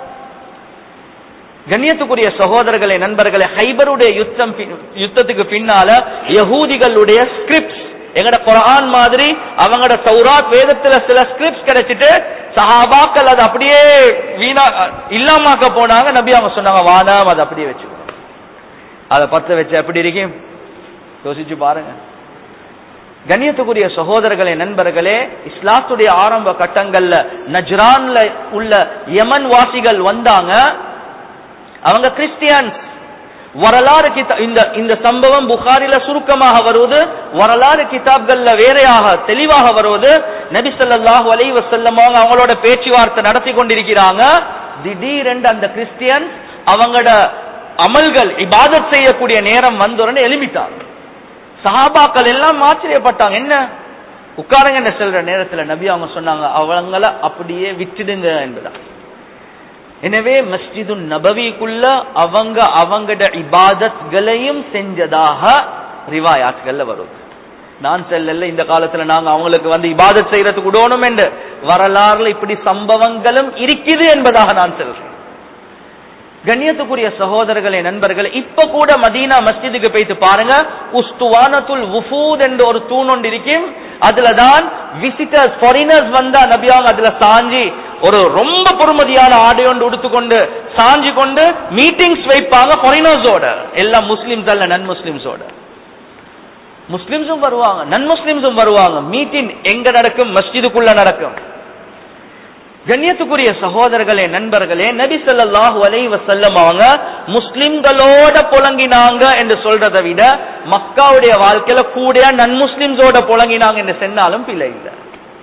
Speaker 1: கண்ணியத்துக்குரிய சகோதரர்களே நண்பர்களே ஹைபருடைய யுத்தம் பி- யுத்தத்துக்கு பின்னால யகூதிகளுடைய ஸ்கிரிப்ட்ஸ் எங்கட குரான் மாதிரி அவங்களோட சௌராத் வேதத்துல சில ஸ்கிரிப்ட்ஸ் கிடைச்சிட்டு சஹாபாக்கள் அதை அப்படியே வீணா இல்லாமாக்க போனாங்க நபி அவங்க சொன்னாங்க வானம் அதை அப்படியே வச்சு அதை பத்த வச்சு எப்படி இருக்கும் யோசிச்சு பாருங்க கண்ணியத்துக்குரிய சகோதரர்களே நண்பர்களே இஸ்லாத்துடைய ஆரம்ப கட்டங்கள்ல நஜ்ரான்ல உள்ள யமன் வாசிகள் வந்தாங்க அவங்க கிறிஸ்டியன்ஸ் வரலாறு கிதா இந்த இந்த சம்பவம் புகாரில சுருக்கமாக வருவது வரலாறு கிதாப்கள்ல வேறையாக தெளிவாக வருவது நபி ஸல்லல்லாஹு அலைஹி வஸல்லம் அவங்க அவங்களோட பேச்சுவார்த்தை நடத்தி கொண்டிருக்கிறாங்க திடீரென்று அந்த கிறிஸ்டியன்ஸ் அவங்களோட அமல்கள் இபாதத் செய்யக்கூடிய நேரம் வந்தோடனே எழுப்பிட்டாங்க சஹாபாக்கள் எல்லாம் ஆச்சரியப்பட்டாங்க என்ன உட்காருங்க என்ன சொல்ற நேரத்துல நபி அவங்க சொன்னாங்க அவங்கள அப்படியே விட்டுடுங்க என்பதா எனவே மஸ்ஜிது நபவிக்குள்ள அவங்க அவங்கட இபாதத்களையும் செஞ்சதாக ரிவாயாத்கள்ல வரும் நான் செல்லல இந்த காலத்துல நாங்க அவங்களுக்கு வந்து இபாதத் செய்யறதுக்கு விடணும் என்று வரலாறுல இப்படி சம்பவங்களும் இருக்குது என்பதாக நான் சொல்றேன் கண்ணியத்துக்குரிய சகோதரர்களே நண்பர்களே இப்ப கூட மதீனா மஸ்ஜிதுக்கு போயிட்டு பாருங்க உஸ்துவானத்துல் உஃபூத் என்ற ஒரு தூண் ஒன்று இருக்கும் அதுலதான் விசிட்டர்ஸ் ஃபாரினர்ஸ் வந்தா நபியாங்க அதுல சாஞ்சி ஒரு ரொம்ப பொறுமதியான ஆடை ஒன்று உடுத்துக்கொண்டு சாஞ்சி கொண்டு மீட்டிங்ஸ் வைப்பாங்க ஃபாரினர்ஸோட எல்லாம் முஸ்லிம்ஸ் அல்ல நன் முஸ்லிம்ஸோட முஸ்லிம்ஸும் வருவாங்க நன் முஸ்லிம்ஸும் வருவாங்க மீட்டிங் எங்க நடக்கும் மஸ்ஜிதுக்குள்ள நடக்கும் கண்ணியத்துக்குரிய சகோதரர்களே நண்பர்களே நபி ஸல்லல்லாஹு அலைஹி வஸல்லம் அவங்க முஸ்லிம்களோட புலங்கினாங்க என்று சொல்றதை விட மக்காவுடைய வாழ்க்கையில கூட நன் முஸ்லிம்ஸோட புலங்கினாங்க என்று சொன்னாலும் பிழை இல்லை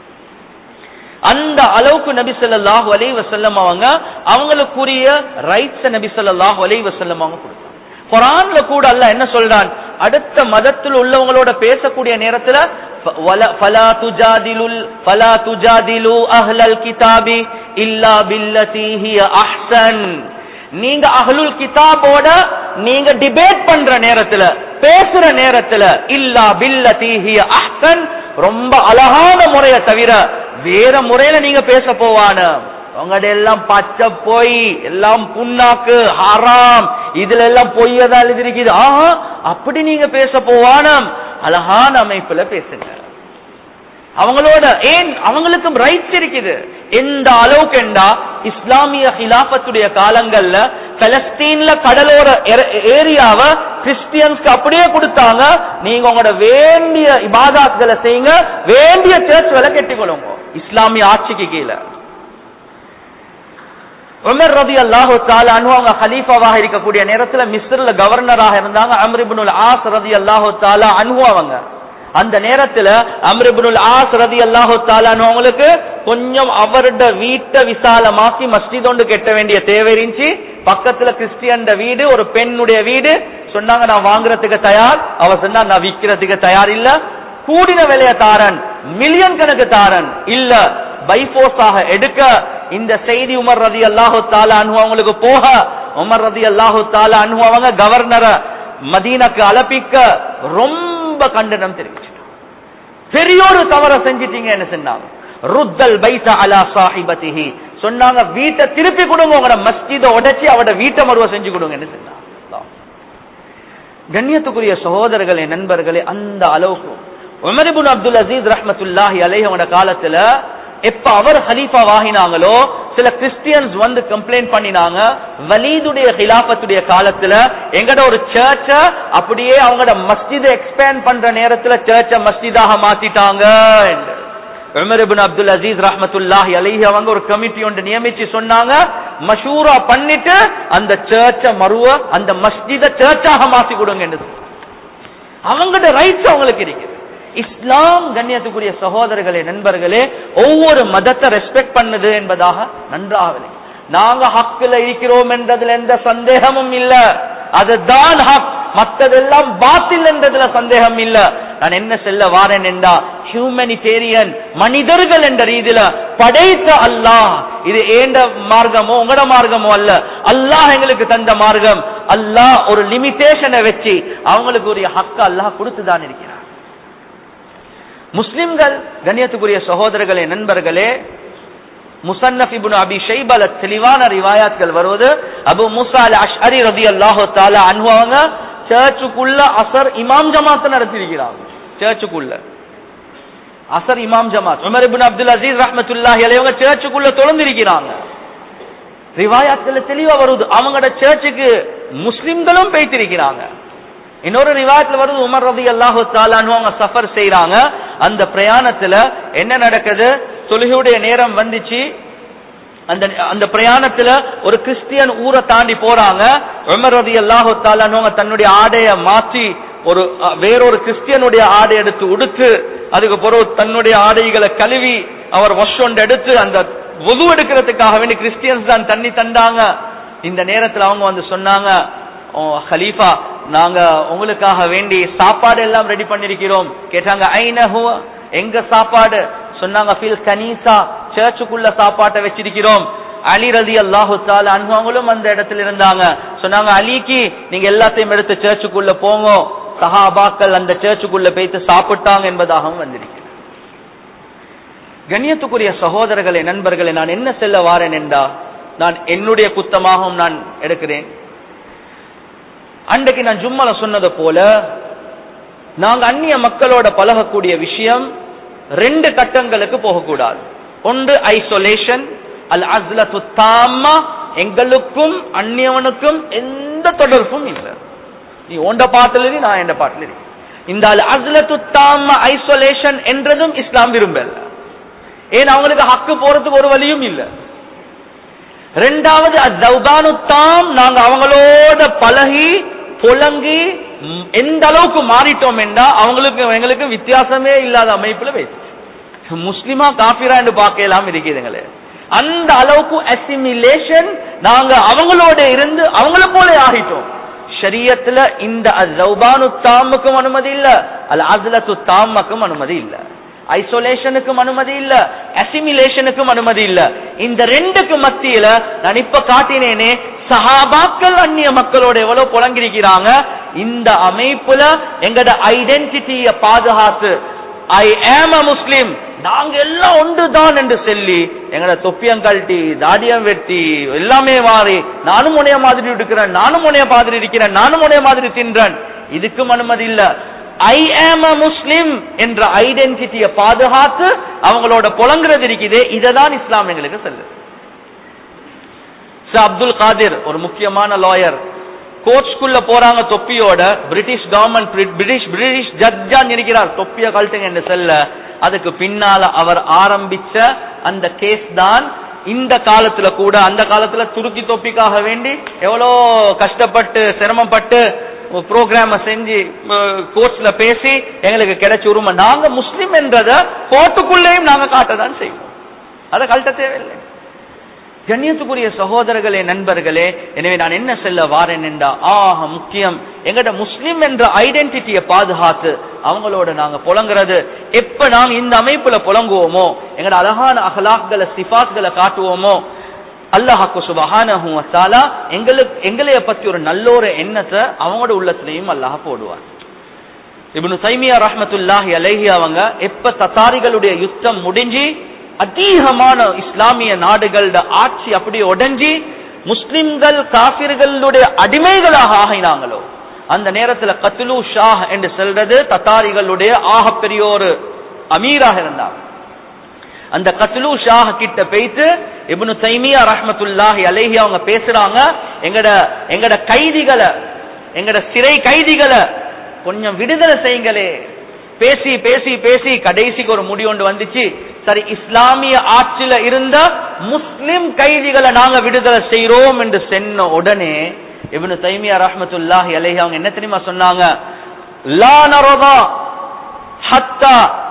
Speaker 1: அந்த அளவுக்கு நபி ஸல்லல்லாஹு அலைஹி வஸல்லம் அவங்க அவங்களுக்குரிய ரைட்ஸ் நபி ஸல்லல்லாஹு அலைஹி வஸல்லம் அவங்க கொடுத்தாங்க குரான்ல கூட அல்லாஹ் என்ன சொல்றான் அடுத்த மதத்தில் உள்ளவங்களோட பேசக்கூடிய நேரத்துல فَوَلَا- فَلَا تُجَادِلُوا ال- فَلَا تُجَادِلُوا أَهْلَ الْكِتَابِ إِلَّا بِالَّتِي هِيَ أَحْسَنُ நீங்க அஹ்லுல் கிதாபோட நீங்க டிபேட் பண்ற நேரத்துல பேசுற நேரத்துல இல்லா பில்ல தீஹிய அஹ்சன் ரொம்ப அழகான முறைய தவிர வேற முறையில நீங்க பேச போவான உங்கள்ட எல்லாம் பச்சை பொய் எல்லாம் புண்ணாக்கு ஹராம் இதுல எல்லாம் பொய்யதான் எழுதிருக்குது ஆஹா அப்படி நீங்க பேச போவானம் அழகான அமைப்புல பேசுங்க அவங்களோட ஏன் அவங்களுக்கும் ரைட்ஸ் இருக்குது எந்த அளவுக்கு என்றா இஸ்லாமிய ஹிலாபத்துடைய காலங்கள்ல பலஸ்தீன்ல கடலோர ஏரியாவை கிறிஸ்டியன்ஸ்க்கு அப்படியே கொடுத்தாங்க நீங்க உங்களோட வேண்டிய இபாதாத்களை செய்யுங்க வேண்டிய சேர்ச்சுகளை கெட்டிக்கொள்ளுங்க இஸ்லாமிய ஆட்சிக்கு கீழே உமர் ரதி அல்லாஹு தால அவங்க ஹலீஃபாவாக இருக்கக்கூடிய நேரத்துல மிஸ்ர்ல கவர்னராக இருந்தாங்க அம்ரிபுல் ஆஸ் ரதி அல்லாஹு தாலா அனு அவங்க அந்த நேரத்துல அம்ரிபுல் ஆஸ் ரதி அல்லாஹு அவங்களுக்கு கொஞ்சம் அவரோட வீட்டை விசாலமாக்கி மஸ்ஜித் ஒன்று கெட்ட வேண்டிய தேவை இருந்துச்சு பக்கத்துல கிறிஸ்டியன் வீடு ஒரு பெண்ணுடைய வீடு சொன்னாங்க நான் வாங்குறதுக்கு தயார் அவ சொன்னா நான் விற்கிறதுக்கு தயார் இல்ல கூடின விலைய தாரன் மில்லியன் கணக்கு தாரன் இல்ல பைபோஸாக எடுக்க இந்த செய்தி உமர் ரதி அல்லாஹு தாலா அனு அவங்களுக்கு போக உமர் ரதி அல்லாஹு தாலா அனு அவங்க கவர்னரை மதீனாக்கு அலப்பிக்க ரொம்ப கண்டனம் தெரிவிச்சு பெரியோரு தவற செஞ்சிட்டீங்கன்னு சொன்னாங்க ருத்தல் பைசா அலா சாஹிபதிஹி சொன்னாங்க வீட்டை திருப்பி கொடுங்க உங்களோட மஸ்ஜித உடைச்சி அவட வீட்டை மறுவ செஞ்சு கொடுங்கன்னு சொன்னாங்க கண்ணியத்துக்குரிய சகோதரர்களே நண்பர்களே அந்த அளவுக்கு உமரிபுன் அப்துல் அசீஸ் ரஹமத்துல்லாஹி அலைஹோட காலத்துல எப்ப அவர் ஹலீஃபா வாகினாங்களோ சில கிறிஸ்டியன்ஸ் வந்து கம்ப்ளைண்ட் பண்ணினாங்க வலீதுடைய ஹிலாபத்துடைய காலத்துல எங்கட ஒரு சர்ச்ச அப்படியே அவங்களோட மஸ்ஜிதை எக்ஸ்பேண்ட் பண்ற நேரத்துல சர்ச்ச மஸ்ஜிதாக மாத்திட்டாங்க உமர் இப்னு அப்துல் அசீஸ் ரஹ்மத்துல்லாஹி அலைஹி அவங்க ஒரு கமிட்டி ஒன்று நியமிச்சு சொன்னாங்க மஷூரா பண்ணிட்டு அந்த சர்ச்ச மறுவ அந்த மஸ்ஜித சர்ச்சாக மாத்தி கொடுங்க என்று அவங்களோட ரைட்ஸ் அவங்களுக்கு இருக்குது இஸ்லாம் கண்ணியத்துக்குரிய சகோதரர்களே நண்பர்களே ஒவ்வொரு மதத்தை ரெஸ்பெக்ட் பண்ணுது என்பதாக நன்றாக நாங்க ஹக்குல இருக்கிறோம் என்றதுல எந்த சந்தேகமும் இல்ல அதுதான் ஹக் மற்றதெல்லாம் பாத்தில் என்றதுல சந்தேகம் இல்ல நான் என்ன செல்ல வாரேன் என்றா ஹியூமனிடேரியன் மனிதர்கள் என்ற ரீதியில படைத்த அல்லாஹ் இது ஏண்ட மார்க்கமோ உங்களோட மார்க்கமோ அல்ல அல்லாஹ் எங்களுக்கு தந்த மார்க்கம் அல்லாஹ் ஒரு லிமிட்டேஷனை வச்சு அவங்களுக்கு ஒரு ஹக்க அல்லாஹ் கொடுத்துதான் இருக்கிறார் முஸ்லிம்கள் கண்ணியத்துக்குரிய சகோதரர்களே நண்பர்களே முசன்னப் இப்னு அபி ஷைபல தெளிவான ரிவாயாத்கள் வருவது அபு முசா அல் அஷ்அரி ரலியல்லாஹு தஆலா அன்ஹு அவங்க சர்ச்சுக்குள்ள அசர் இமாம் ஜமாத் நடத்தியிருக்கிறாங்க சர்ச்சுக்குள்ள அசர் இமாம் ஜமாத் உமர் இப்னு அப்துல் அசீஸ் ரஹ்மத்துல்லாஹி அலைஹி அவங்க சர்ச்சுக்குள்ள தொலைந்திருக்கிறாங்க ரிவாயாத்துல தெளிவா வருது அவங்களோட சர்ச்சுக்கு முஸ்லிம்களும் பேய்த்திருக்கிறாங்க இன்னொரு ரிவாயத்துல வருது உமர் ரதி அல்லாஹு தாலான்னு அவங்க சஃபர் செய்யறாங்க அந்த பிரயாணத்துல என்ன நடக்குது தொழுகையுடைய நேரம் வந்துச்சு அந்த அந்த பிரயாணத்துல ஒரு கிறிஸ்டியன் ஊரை தாண்டி போறாங்க உமர் ரதி அல்லாஹு தாலான்னு தன்னுடைய ஆடைய மாற்றி ஒரு அஹ், வேறொரு கிறிஸ்டியனுடைய ஆடை எடுத்து உடுத்து அதுக்கு பிறகு தன்னுடைய ஆடைகளை கழுவி அவர் ஒஷொண்டு எடுத்து அந்த ஒது எடுக்கிறதுக்காக வேண்டி கிறிஸ்டியன்ஸ் தான் தண்ணி தந்தாங்க இந்த நேரத்துல அவங்க வந்து சொன்னாங்க "ஓ, ஹலீஃபா நாங்க உங்களுக்காக வேண்டி சாப்பாடு எல்லாம் ரெடி பண்ணிருக்கிறோம் கேட்டாங்க ஐனஹு எங்க சாப்பாடு சொன்னாங்க ஃபில் கனீசா சர்ச்சுக்குள்ள சாப்பாட்டை வச்சிருக்கிறோம் அலி ரதி அல்லாஹு தால அனுபவங்களும் அந்த இடத்துல இருந்தாங்க சொன்னாங்க அலிக்கு நீங்க எல்லாத்தையும் எடுத்து சர்ச்சுக்குள்ள போங்க சஹாபாக்கள் அந்த சர்ச்சுக்குள்ள போய்த்து சாப்பிட்டாங்க என்பதாகவும் வந்திருக்கிறது கண்ணியத்துக்குரிய சகோதரர்களே நண்பர்களே நான் என்ன செல்ல வாரேன் என்றா நான் என்னுடைய குத்தமாகவும் நான் எடுக்கிறேன் அன்றைக்கு நான் ஜும்மல சொன்னது போல நாங்க அந்நிய மக்களோட பழகக்கூடிய விஷயம் ரெண்டு கட்டங்களுக்கு போகக்கூடாது ஒன்று ஐசோலேஷன் அல் அஸ்லத்து தாமா எங்களுக்கும் அந்நியவனுக்கும் எந்த தொடர்பும் இல்லை நீ உண்ட பாட்டில் இரு, நான் எந்த பாட்டில் இரு. இந்த அல் அஸ்லத்து தாமா ஐசோலேஷன் என்றதும் இஸ்லாம் விரும்பல ஏன் அவங்களுக்கு ஹக்கு போறதுக்கு ஒரு வழியும் இல்லை ரெண்டாவது அத்தௌபானு தாம் நாங்க அவங்களோட பழகி புலங்கி ம், எந்த அளவுக்கு மாறிட்டோம் என்றா அவங்களுக்கு எங்களுக்கு வித்தியாசமே இல்லாத அமைப்புல வைத்து முஸ்லிமா காபிரா என்று பார்க்கலாம் இருக்குதுங்களே அந்த அளவுக்கு அசிமிலேஷன் நாங்க அவங்களோட இருந்து அவங்கள போல ஆகிட்டோம் ஷரியத்துல இந்த அசௌபானு தாமுக்கும் அனுமதி இல்ல அல் அஸ்லத்து தாமக்கும் அனுமதி இல்ல ஐசோலேஷனுக்கும் அனுமதி இல்ல அசிமிலேஷனுக்கும் அனுமதி இல்ல இந்த ரெண்டுக்கு மத்தியில நான் இப்ப காட்டினேனே சஹாபாக்கள் அந்நிய மக்களோட எவ்வளவு புலங்கிருக்கிறாங்க இந்த அமைப்புல எங்கட ஐடென்டிட்டிய பாதுகாத்து ஐ ஆம் அ முஸ்லிம் நாங்க எல்லாம் ஒன்றுதான் என்று சொல்லி எங்கட தொப்பியம் கழட்டி தாடியம் வெட்டி எல்லாமே மாறி நானும் உனைய மாதிரி இருக்கிறேன் நானும் உனைய மாதிரி இருக்கிறேன் நானும் உனைய மாதிரி தின்றேன் இதுக்கும் அனுமதி இல்ல ஐ ஆம் அ முஸ்லிம் என்ற ஐடென்டிட்டியை பாதுகாத்து அவங்களோட புலங்குறது இருக்குது இததான் இஸ்லாம் எங்களுக்கு சொல்லு அப்துல் காதிர் ஒரு முக்கியமான லாயர் கோர்ட்ஸ்குள்ள போறாங்க தொப்பியோட பிரிட்டிஷ் கவர்மெண்ட் பிரிட்டிஷ் பிரிட்டிஷ் ஜட்ஜா இருக்கிறார் தொப்பிய கழட்டுங்க என்று செல்ல அதுக்கு பின்னால அவர் ஆரம்பிச்ச அந்த கேஸ் தான் இந்த காலத்துல கூட அந்த காலத்துல துருக்கி தொப்பிக்காக வேண்டி எவ்வளோ கஷ்டப்பட்டு சிரமப்பட்டு ப்ரோக்ராம செஞ்சு கோர்ட்ஸ்ல பேசி எங்களுக்கு கிடைச்ச உரிமை நாங்க முஸ்லிம் என்றத கோர்ட்டுக்குள்ளேயும் நாங்க காட்டதான் செய்வோம் அதை கழட்ட தேவையில்லை கண்ணியத்துக்குரிய சகோதரர்களே நண்பர்களே எனவே நான் என்ன சொல்ல வாரேன் என்றா ஆக முக்கியம் எங்கட முஸ்லிம் என்ற ஐடென்டிட்டியை பாதுகாத்து அவங்களோட நாங்க புலங்குறது எப்ப நாங்க இந்த அமைப்புல புலங்குவோமோ எங்கட அழகான அகலாக்களை சிஃபாத்களை காட்டுவோமோ அல்லாஹாக்கு சுபஹானஹு வத்தாலா எங்களுக்கு எங்களைய பத்தி ஒரு நல்ல ஒரு எண்ணத்தை அவங்களோட உள்ளத்திலையும் அல்லாஹ் போடுவார் இப்னு சைமியா ரஹ்மத்துல்லாஹி அலைஹி அவங்க எப்ப தத்தாரிகளுடைய யுத்தம் முடிஞ்சு அதிகமான இஸ்லாமிய நாடுகளோட ஆட்சி அப்படியே உடைஞ்சி முஸ்லிம்கள் காபிர்களுடைய அடிமைகளாக ஆகினாங்களோ அந்த நேரத்துல கத்லு ஷாஹ் என்று சொல்றது தத்தாரிகளுடைய ஆகப்பெரிய ஒரு அமீராக இருந்தாங்க அந்த கத்லு ஷாஹ் கிட்ட போயிட்டு இப்னு தைமியா ரஹ்மத்துல்லாஹி அலைஹி அவங்க பேசுறாங்க எங்கட எங்கட கைதிகளை எங்கட சிறை கைதிகளை கொஞ்சம் விடுதலை செய்யுங்களே பேசி பேசி பேசி கடைசிக்கு ஒரு முடி ஒன்று வந்துச்சு சரி இஸ்லாமிய ஆட்சியில இருந்த முஸ்லிம் கைதிகளை நாங்க விடுதலை செய்யறோம் என்று சொன்ன உடனே இவனு தைமியா ரஹமத்துல்லாஹி அலைஹி அவங்க என்ன தெரியுமா சொன்னாங்க லா நரோதா ஹத்தா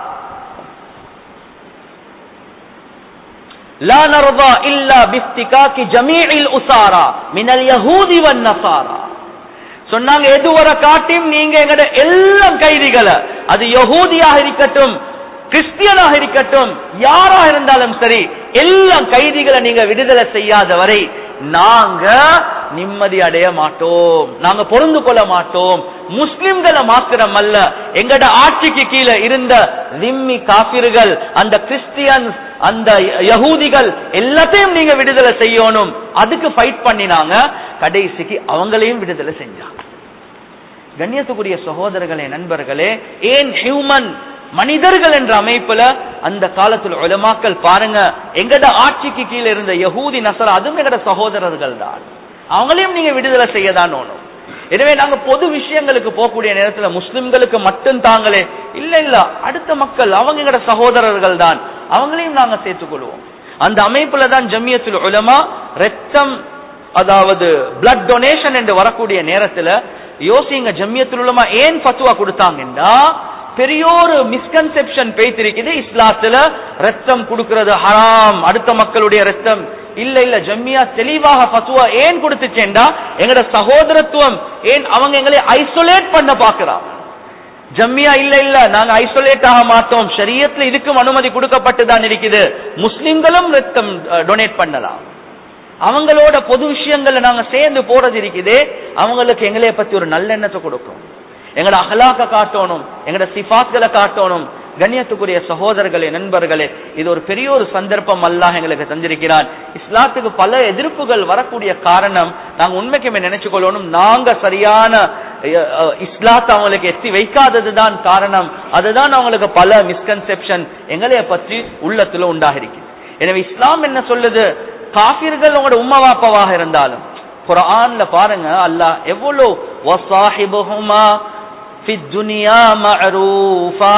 Speaker 1: லா நரோதா இல்லா பிஸ்திகாக்கி ஜமீஇல் உசாரா மினல் யஹூதி வன் நசாரா சொன்னாங்க எதுவரை காட்டியும் நீங்க எங்கட எல்லாம் கைதிகளை அது யகூதியாக இருக்கட்டும் கிறிஸ்டியனாக இருக்கட்டும் யாரா இருந்தாலும் சரி எல்லாம் கைதிகளை நீங்க விடுதலை செய்யாத வரை நாங்க நிம்மதி அடைய மாட்டோம் நாங்க பொருந்து கொள்ள மாட்டோம் முஸ்லிம்களை மாத்திரம் அல்ல எங்கட ஆட்சிக்கு கீழே இருந்த விம்மி காபிர்கள் அந்த கிறிஸ்டியன்ஸ் அந்த யகூதிகள் எல்லாத்தையும் நீங்க விடுதலை செய்யணும் அதுக்கு ஃபைட் பண்ணினாங்க கடைசிக்கு அவங்களையும் விடுதலை செஞ்சாங்க கண்ணியத்துக்குரிய சகோதரர்களே நண்பர்களே ஏன் ஹியூமன் மனிதர்கள் என்ற அமைப்புல அந்த காலத்துல உலமாக்கள் பாருங்க எங்கட ஆட்சிக்கு கீழே இருந்த யகூதி நசர் அதுவும் எங்கட சகோதரர்கள் தான் அவங்களையும் நீங்க விடுதலை செய்யதான் ஓணும் எனவே நாங்க பொது விஷயங்களுக்கு போகக்கூடிய நேரத்துல முஸ்லிம்களுக்கு மட்டும் தாங்களே இல்ல இல்ல அடுத்த மக்கள் அவங்க எங்கட சகோதரர்கள் தான் அவங்களையும் நாங்க சேர்த்துக்கொள்வோம் அந்த அமைப்புல தான் ஜமியத்தில் உலமா ரத்தம் அதாவது பிளட் டொனேஷன் என்று வரக்கூடிய நேரத்துல யோசிங்க ஜம்மியத்தில் உலமா ஏன் பத்துவா கொடுத்தாங்கன்னா பெரிய ஒரு மிஸ்கன்செப்ஷன் பேய்த்திருக்குது இஸ்லாத்துல ரத்தம் கொடுக்கிறது ஹராம் அடுத்த மக்களுடைய ரத்தம் இல்ல இல்ல ஜம்மியா தெளிவாக பத்துவா ஏன் கொடுத்துச்சேன்டா எங்கட சகோதரத்துவம் ஏன் அவங்க எங்களை ஐசோலேட் பண்ண பாக்குறாங்க ஜம்மியா இல்ல இல்ல நாங்க ஐசோலேட் ஆக மாட்டோம் ஷரியத்துல இதுக்கும் அனுமதி கொடுக்கப்பட்டு தான் இருக்குது முஸ்லிம்களும் ரத்தம் டொனேட் பண்ணலாம் அவங்களோட பொது விஷயங்களை நாங்க சேர்ந்து போறது இருக்குது அவங்களுக்கு எங்களைய பத்தி ஒரு நல்லெண்ணத்தை கொடுக்கும் எங்கட அகலாக்க காட்டணும் எங்கட சிஃபாத்களை காட்டணும் கண்ணியத்துக்குரிய சகோதரர்களே நண்பர்களே இது ஒரு பெரிய ஒரு சந்தர்ப்பம் அல்லாஹ் எங்களுக்கு தந்திருக்கிறான் இஸ்லாத்துக்கு பல எதிர்ப்புகள் வரக்கூடிய காரணம் நாங்க உண்மைக்குமே நினைச்சு கொள்ளணும் நாங்க சரியான இஸ்லாத்தை அவங்களுக்கு எத்தி வைக்காதது தான் காரணம் அதுதான் அவங்களுக்கு பல மிஸ்கன்செப்ஷன் எங்களைய பற்றி உள்ளத்துல உண்டாகிருக்கு எனவே இஸ்லாம் என்ன சொல்லுது காபிர்கள் உங்களோட உம்மா வாப்பாவாக இருந்தாலும் குரான்ல பாருங்க அல்லாஹ் எவ்வளவு வசாஹிபுஹுமா ஃபித் துனியா மஅரூஃபா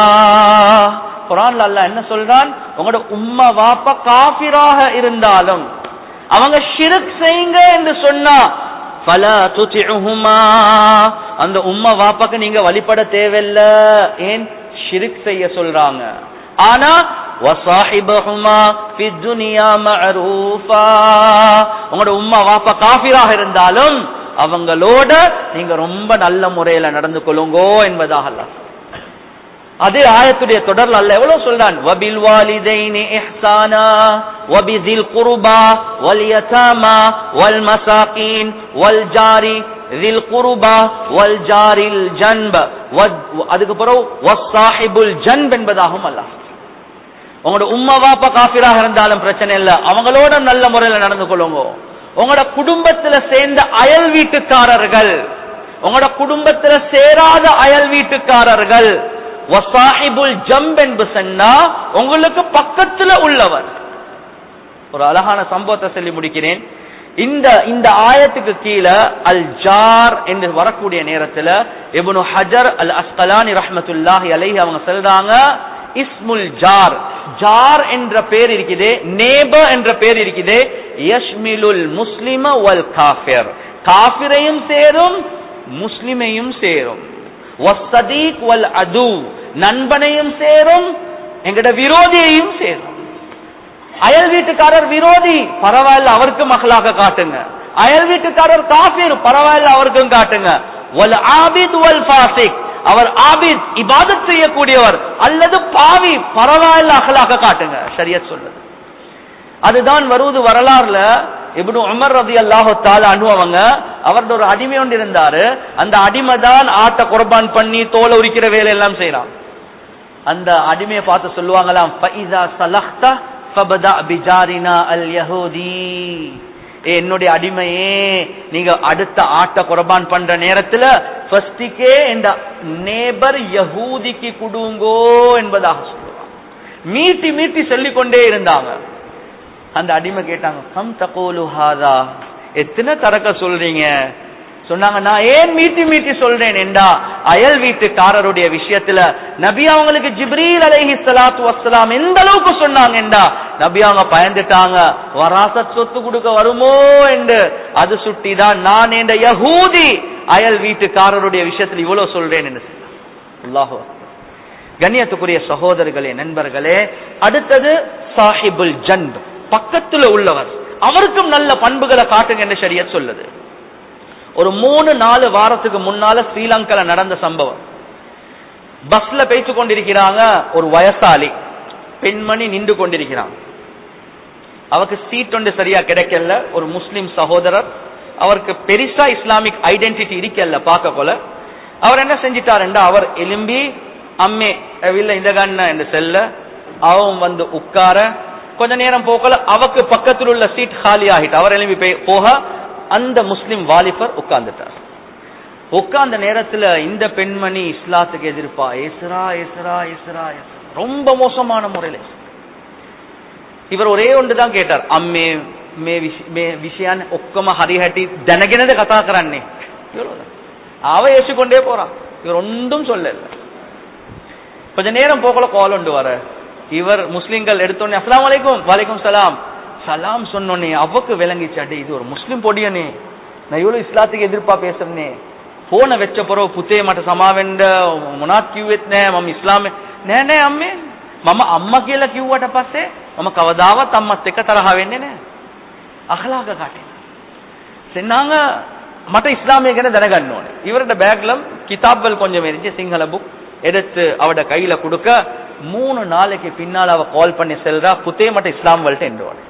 Speaker 1: குரான்ல அல்லாஹ் என்ன சொல்றான் உங்களோட உம்மா வாப்பா காபிராக இருந்தாலும் அவங்க ஷிர்க் செய்யுங்க என்று சொன்னா பல துதிஉஹுமா அந்த உம்மா வாப்பாக்கு நீங்க வழிபட தேவையில்ல ஏன் ஷிர்க் செய்ய சொல்றாங்க ஆனா வசாஹிபஹுமா ஃபித் துனியா மஅரூஃபா உங்களோட உம்மா வாப்பா காஃபிராக இருந்தாலும் அவங்களோட நீங்க ரொம்ப நல்ல முறையில நடந்து கொள்ளுங்கோ என்பதாக அல்லாஹ் அதே ஆயத்துடைய தொடர்ல அல்ல எவ்வளவு சொல்றான் வபில் வாலிதைனி இஹ்சானா வபிதில் குருபா வல் யதாமா வல் மசாகீன் வல் ஜாரி ذில் குருபா வல் ஜாரில் ஜன்ப அதுக்கு பிறகு வஸ்ஸாஹிபுல் ஜன்ப் என்பதாகும் அல்லாஹ் உங்களோட உம்மா வாப்பா காஃபிராக இருந்தாலும் பிரச்சனை இல்ல அவங்களோட நல்ல முறையில் நடந்து கொள்ளுங்க உங்களோட குடும்பத்துல சேர்ந்த அயல் வீட்டுக்காரர்கள் உங்களோட குடும்பத்துல சேராத அயல் வீட்டுக்காரர்கள் வசாஹிபுல் ஜம்ப் என்று சொன்னா உங்களுக்கு பக்கத்துல உள்ளவர் ஒரு அழகான சம்பவத்தை சொல்லி முடிக்கிறேன் இந்த இந்த ஆயத்துக்கு கீழே அல் ஜார் என்று வரக்கூடிய நேரத்துல இப்னு ஹஜர் அல் அஸ்கலானி ரஹ்மத்துல்லாஹி அலைஹி அவங்க சொல்றாங்க இஸ்முல் ஜார் ஜார் என்ற பேர் இருக்குதே நேப என்ற பேர் இருக்குதே யஷ்மிலுல் முஸ்லிம வல் காஃபிர் காஃபிரையும் சேரும் முஸ்லிமையும் சேரும் வஸ்ததீக் வல் அது நண்பனையும் சேரும் எங்கட விரோதியையும் சேரும் அயல் வீட்டுக்காரர் விரோதி பரவாயில்ல அவருக்கு மகளாக காட்டுங்க அயல் வீட்டுக்காரர் காஃபிர் பரவாயில்ல அவருக்கும் காட்டுங்க வல் ஆபித் வல் ஃபாசிக் அவர் ஆபித் இபாதத் செய்யக்கூடியவர் அல்லது பாவி பரவாயில்ல அகலாக காட்டுங்க ஷரியத் சொல்லுது அதுதான் வருவது வரலாறுல இப்னு உமர் ரதி அல்லாஹு தால அனுபவங்க அவரோட ஒரு அடிமை ஒன்று இருந்தாரு அந்த அடிமை தான் ஆட்டை குர்பான் பண்ணி தோலை உரிக்கிற வேலை எல்லாம் செய்யறான் அந்த அடிமையை பார்த்து சொல்லுவாங்களாம் ஃபைஸா சலஹ்தா ஃபபதா பிஜாரினா அல் யஹூதி ஏ, என்னுடைய அடிமையே நீங்க அடுத்த ஆட்டை குர்பான் பண்ற நேரத்துல ஃபர்ஸ்டிக்கே இந்த நேபர் யஹூதிக்கு குடுங்கோ என்பதாக சொல்லுவாங்க மீட்டி மீட்டி சொல்லிக் கொண்டே இருந்தாங்க அந்த அடிமை கேட்டாங்க கம் தகோலு ஹாதா எத்தனை தரக்க சொல்றீங்க சொன்னாங்க நான் ஏன் மீட்டி மீட்டி சொல்றேன் என்றா அயல் வீட்டுக்காரருடைய விஷயத்துல நபி அவங்களுக்கு ஜிப்ரீல் அலைஹி ஸலாத்து வஸ்ஸலாம் எந்த அளவுக்கு சொன்னாங்க என்றா நபி அவங்க பயந்துட்டாங்க வராசத் சொத்து கொடுக்க வருமோ என்று அது சுட்டிதான் நான் என்ற யஹூதி அயல் வீட்டுக்காரருடைய விஷயத்துல இவ்வளவு சொல்றேன் என்று சொன்னாங்க அல்லாஹு அக்பர். கண்ணியத்துக்குரிய சகோதரர்களே நண்பர்களே அடுத்தது சாஹிபுல் ஜன்ப் பக்கத்துல உள்ளவர் அவருக்கும் நல்ல பண்புகளை காட்டுங்க என்று ஷரியத் சொல்லுது ஒரு மூணு நாலு வாரத்துக்கு முன்னால ஸ்ரீலங்கால நடந்த சம்பவம் பஸ்ல பேச்சு கொண்டிருக்கிறாங்க ஒரு வயசாளி பெண்மணி நின்று கொண்டிருக்கிறாங்க அவருக்கு சீட் ஒன்று சரியா கிடைக்கல ஒரு முஸ்லிம் சகோதரர் அவருக்கு பெருசா இஸ்லாமிக் ஐடென்டிட்டி இருக்கல பார்க்க போல அவர் என்ன செஞ்சிட்டாருண்டா அவர் எலும்பி அம்மே இல்ல இந்த கண்ண என்று செல்ல அவன் வந்து உட்கார கொஞ்ச நேரம் போக்கல அவக்கு பக்கத்தில் உள்ள சீட் காலி ஆகிட்டு அவர் எழுப்பி போய் போக அந்த முஸ்லிம் வாலிபர் உட்கார்ந்துட்டார் உட்கார்ந்த நேரத்துல இந்த பெண்மணி இஸ்லாத்துக்கு எதிர்ப்பா ஏசுரா ஏசுரா ஏசுரா ஏசுரா. ரொம்ப மோசமான முறையில இவர் ஒரே ஒன்று தான் கேட்டார் அம்மே மே விஷ- மே விஷயான் ஒக்கம ஹரிஹட்டி தனகினது கதா கரான்னே இவ்வளவுதான். அவ ஏசிக்கொண்டே போறான் இவர் ஒன்றும் சொல்லல கொஞ்ச நேரம் போகல கால் உண்டு வர இவர் முஸ்லிம்கள் எடுத்தோடனே அஸ்லாம் வலைக்கும் வலைக்கும் சலாம் சலாம் சொன்னோன்னே அவக்கு விளங்கிச்சாடி இது ஒரு முஸ்லிம் பொடியனே நான் இவ்வளவு இஸ்லாத்துக்கு எதிர்ப்பா பேசுறனே போன வெச்ச பிறகு පුතේ මට සමාවෙන්න මොනවත් කිව්වෙත් නෑ මම ඉස්ලාමේ නෑ නෑ අම්මේ මම අම්මා කියලා කිව්වට පස්සේ මම කවදාවත් අම්මත් එක්ක තරහ වෙන්නේ නෑ අහලාක කාටේ சென்னாங்க மට இஸ்லாமிய ගැන දැනගන්න ඕනේ இவரோட பேக்ல கிதாப்கள் கொஞ்சம் இருந்துச்சு சிங்கள புக் எடுத்து அவட கையில கொடுக்க மூணு நாளைக்கு பின்னால் அவ கால் பண்ணி செல்றா புத்தே மட்ட இஸ்லாம் வல்ட்டு என்றோட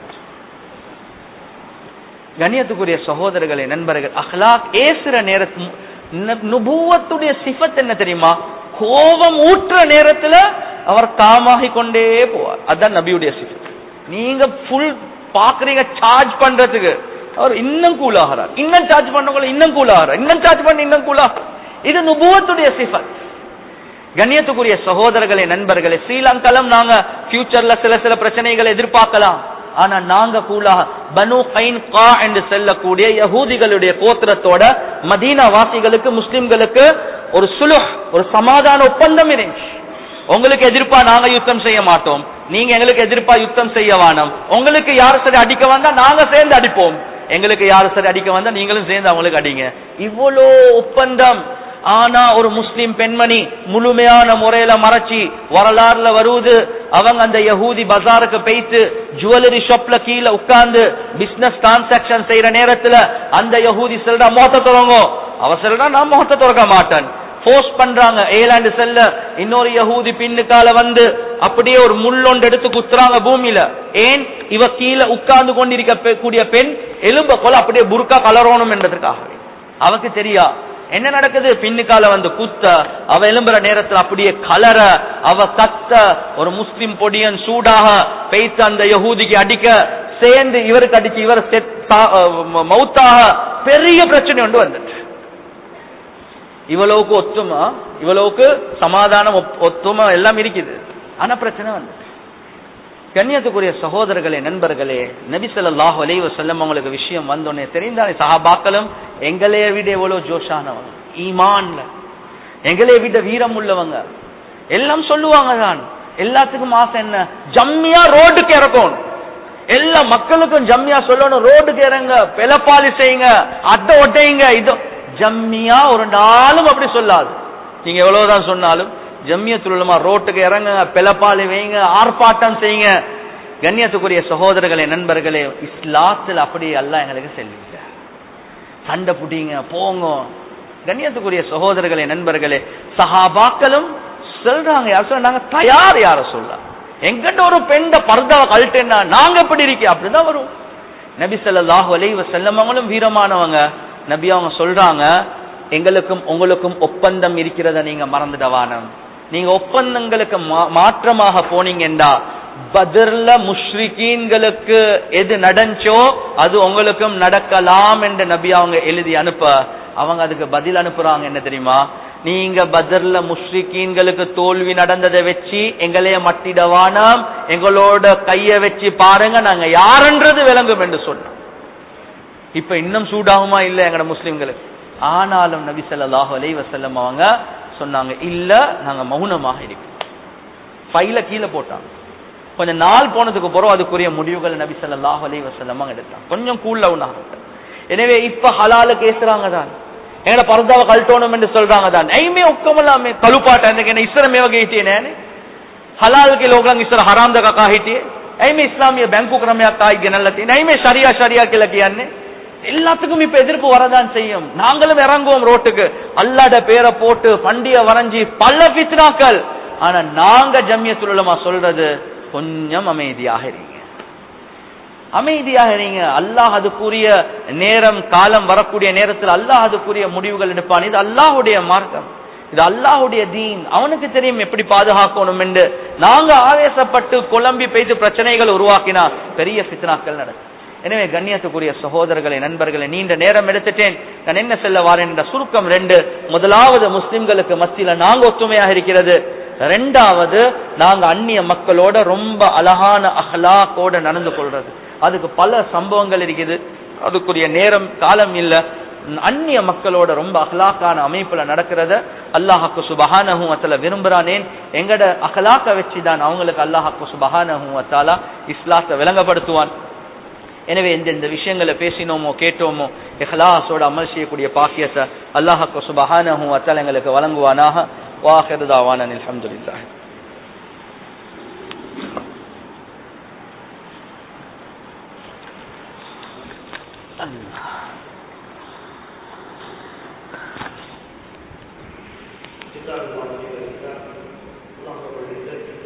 Speaker 1: கண்ணியத்துக்குரிய சகோதரர்களே நண்பர்கள் அஹ்லாக் ஏசுற நேரத்து ந- நுபுவத்துடைய சிஃபத் என்ன தெரியுமா கோபம் ஊற்றுற நேரத்துல அவர் காமாகி கொண்டே போவார் அதான் நபியுடைய சிஃபத் நீங்க ஃபுல் பாக்குறீங்க சார்ஜ் பண்றதுக்கு அவர் இன்னும் கூல் ஆகிறார் இன்னும் சார்ஜ் பண்ணவங்கள இன்னும் கூல் ஆகிறார் இன்னும் சார்ஜ் பண்ண இன்னும் கூல் ஆகிறார் இது நுபுவத்துடைய சிஃபத் கண்ணியத்துக்குரிய சகோதரர்களே நண்பர்களே ஸ்ரீலங்காலம் நாங்க ஃபியூச்சர்ல சில சில பிரச்சனைகளை எதிர்பார்க்கலாம் ஆனா நாங்க கூலா பனு கைன் கா என்று செல்லக்கூடிய யகூதிகளுடைய கோத்திரத்தோட மதீனா வாசிகளுக்கு முஸ்லிம்களுக்கு ஒரு சுலுஹ் ஒரு சமாதான ஒப்பந்தம் இருந்துச்சு உங்களுக்கு எதிர்ப்பா நாங்க யுத்தம் செய்ய மாட்டோம் நீங்க எங்களுக்கு எதிர்ப்பா யுத்தம் செய்ய வேணாம் உங்களுக்கு யார் சரி அடிக்க வந்தா நாங்க சேர்ந்து அடிப்போம் எங்களுக்கு யார் சரி அடிக்க வந்தா நீங்களும் சேர்ந்து அவங்களுக்கு அடிங்க இவ்வளோ ஒப்பந்தம் ஆனா ஒரு முஸ்லிம் பெண்மணி முழுமையான முறையில மறைச்சி வரலாறுல வருவது அவங்க அந்த யஹூதி பஜாருக்கு போயிட்டு ஜுவல்லரி ஷாப்ல கீழே உட்கார்ந்து பிசினஸ் டிரான்சாக்சன் செய்யற நேரத்துல அந்த யஹூதி சொல்றா மோத்த தொடங்கும் அவ சொல்றா நான் முகத்தை திறக்க மாட்டேன் போஸ்ட் பண்றாங்க ஏலாண்டு செல்ல இன்னொரு யகூதி பின்னுக்கால வந்து அப்படியே ஒரு முள்ளொண்டு எடுத்து குத்துறாங்க பூமியில ஏன் இவ கீழே உட்கார்ந்து கொண்டிருக்க பெ- கூடிய பெண் எலும்ப போல அப்படியே புர்கா கலரணும் என்பதற்காகவே அவக்கு தெரியா என்ன நடக்குது பின்னுக்கால வந்து குத்த அவ எழும்புற நேரத்துல அப்படியே கலர அவ கத்த ஒரு முஸ்லிம் பொடியன் சூடாக பெய்த்து அந்த யகூதிக்கு அடிக்க சேர்ந்து இவருக்கு அடிச்சு இவர் செத்- சா- அஹ் மௌத்தாக பெரிய பிரச்சனை ஒன்று வந்துச்சு இவ்வளவுக்கு ஒத்துமா இவ்வளவுக்கு சமாதானம் ஒப்- ஒத்துமை எல்லாம் இருக்குது ஆனா பிரச்சனை வந்து கண்ணியத்துக்குரிய சகோதரர்களே நண்பர்களே நபி ஸல்லல்லாஹு அலைஹி வஸல்லம் அவங்களுக்கு விஷயம் வந்தோடனே தெரிந்தாலே சஹாபாக்களும் எங்களைய விட எவ்வளவு ஜோஷானவங்க ஈமான்ல எங்களைய விட வீரம் உள்ளவங்க எல்லாம் சொல்லுவாங்க தான் எல்லாத்துக்கும் ஆசை என்ன ஜம்மியா ரோட்டுக்கு இறக்கணும் எல்லா மக்களுக்கும் ஜம்மியா சொல்லணும் ரோட்டுக்கு இறங்க பெலப்பாலி செய்யுங்க அட்டை ஒட்டையுங்க இது ஜம்மியா ஒரு நாளும் அப்படி சொல்லாது நீங்க எவ்வளவுதான் சொன்னாலும் ஜம்மியத்துலமா ரோட்டுக்கு இறங்குங்க பெலப்பாலி வைங்க ஆர்ப்பாட்டம் செய்யுங்க கண்ணியத்துக்குரிய சகோதரர்களே நண்பர்களே இஸ்லாத்தில் அப்படி அல்லாஹ் எங்களுக்கு செல்லுங்க சண்டை புடிங்க போங்க கண்ணியத்துக்குரிய சகோதரர்களே நண்பர்களே சஹாபாக்களும் சொல்றாங்க யார் சொன்னாங்க தயார் யார சொல்ல எங்கிட்ட ஒரு பெண்ட பர்தாவை கழட்டுன்னா நாங்க எப்படி இருக்கே அப்படிதான் வரும் நபி ஸல்லல்லாஹு அலைஹி வஸல்லம் அவங்களும் வீரமானவங்க நபி அவங்க சொல்றாங்க எங்களுக்கும் உங்களுக்கும் ஒப்பந்தம் இருக்கிறத நீங்க மறந்துடவானம் நீங்க ஒப்பந்தங்களுக்கு மா- மாற்றமாக போனீங்கண்டா பதர்ல முஷ்ரிகீன்களுக்கு எது நடந்துச்சோ அது உங்களுக்கும் நடக்கலாம் என்று நபி அவங்க எழுதி அனுப்ப அவங்க அதுக்கு பதில் அனுப்புறாங்க என்ன தெரியுமா நீங்க பதர்ல முஷ்ரிகீன்களுக்கு தோல்வி நடந்ததை வச்சு எங்களைய மட்டிடவானாம் எங்களோட கைய வச்சு பாருங்க நாங்க யாருன்றது விளங்கும் என்று சொன்னோம் இப்ப இன்னும் சூடாகுமா இல்ல எங்கட முஸ்லிம்களுக்கு ஆனாலும் நபி ஸல்லல்லாஹு அலைஹி வஸல்லம் அவங்க சொன்னாங்க இல்ல நாங்க மௌனமாக இருக்கோம் ஃபைல கீழே போட்டாங்க கொஞ்ச நாள் போனதுக்கு பிறகு அதுக்குரிய முடிவுகள் நபி ஸல்லல்லாஹு அலைஹி வஸல்லம் அவங்க எடுத்தாங்க கொஞ்சம் கூல் டவுன் ஆகட்டும் எனவே இப்ப ஹலால கேசுறாங்க தான் எங்கட பரதாவை கழட்டணும் என்று சொல்றாங்க தான் ஐமே உக்கமல்லாமே கழுப்பாட்ட என்ன இஸ்ரமேவ கேட்டேனே हलाल के लोग इस हराम जगह का हिटिए ऐमे இஸ்லாமிய பேங்கு கிரமையா காய் கனல்லத்தி ஐமே ஷரியா ஷரியா கிளக்கியான்னு எல்லாத்துக்கும் இப்ப எதிர்ப்பு வரதான் செய்யும் நாங்களும் இறங்குவோம் ரோட்டுக்கு அல்லாட பேரை போட்டு பண்டிய வரைஞ்சி பல பித்னாக்கள் ஆனா நாங்க ஜம்மியத்துல் உலமா சொல்றது கொஞ்சம் அமைதியாக இருங்க அமைதியாக இருங்க அல்லாஹ் அதுக்குரிய நேரம் காலம் வரக்கூடிய நேரத்தில் அல்லாஹ் அதுக்குரிய முடிவுகள் எடுப்பான் இது அல்லாஹ்வுடைய மார்க்கம் இது அல்லாஹ்வுடைய தீன் அவனுக்கு தெரியும் எப்படி பாதுகாக்கணும் என்று நாங்க ஆவேசப்பட்டு குழம்பி பெய்து பிரச்சனைகள் உருவாக்கினா பெரிய ஃபித்னாக்கள் நடக்கும் எனவே கண்ணியத்துக்குரிய சகோதரர்களை நண்பர்களை நீண்ட நேரம் எடுத்துட்டேன் நான் என்ன சொல்ல வாரேன் என்ற சுருக்கம் ரெண்டு முதலாவது முஸ்லிம்களுக்கு மத்தியில நாங்க ஒத்துமையாக இருக்கிறது ரெண்டாவது நாங்க அந்நிய மக்களோட ரொம்ப அழகான அஹ்லாக்கோட நடந்து கொள்றது அதுக்கு பல சம்பவங்கள் இருக்குது அதுக்குரிய நேரம் காலம் இல்ல அந்நிய மக்களோட ரொம்ப அஹ்லாக்கான அமைப்புல நடக்கிறத அல்லாஹாக்கு சுபஹானஹு வத்தால விரும்புறானேன் எங்கட அஹ்லாக்க வச்சு தான் அவங்களுக்கு அல்லாஹாக்கு சுபஹானஹு வத்தாலா இஸ்லாத்தை விளங்கப்படுத்துவான் எனவே இந்த இந்த விஷயங்களை பேசினோமோ கேட்டோமோ இஹ்லாஸோட அமல் செய்யக்கூடிய பாக்கியத்தை அல்லாஹாக்கு சுபஹானஹு வத்தால எங்களுக்கு வழங்குவானாக வாஹிரு தாவானன் அல்ஹம்துலில்லாஹ்
Speaker 2: கிதாபுல்லாஹ்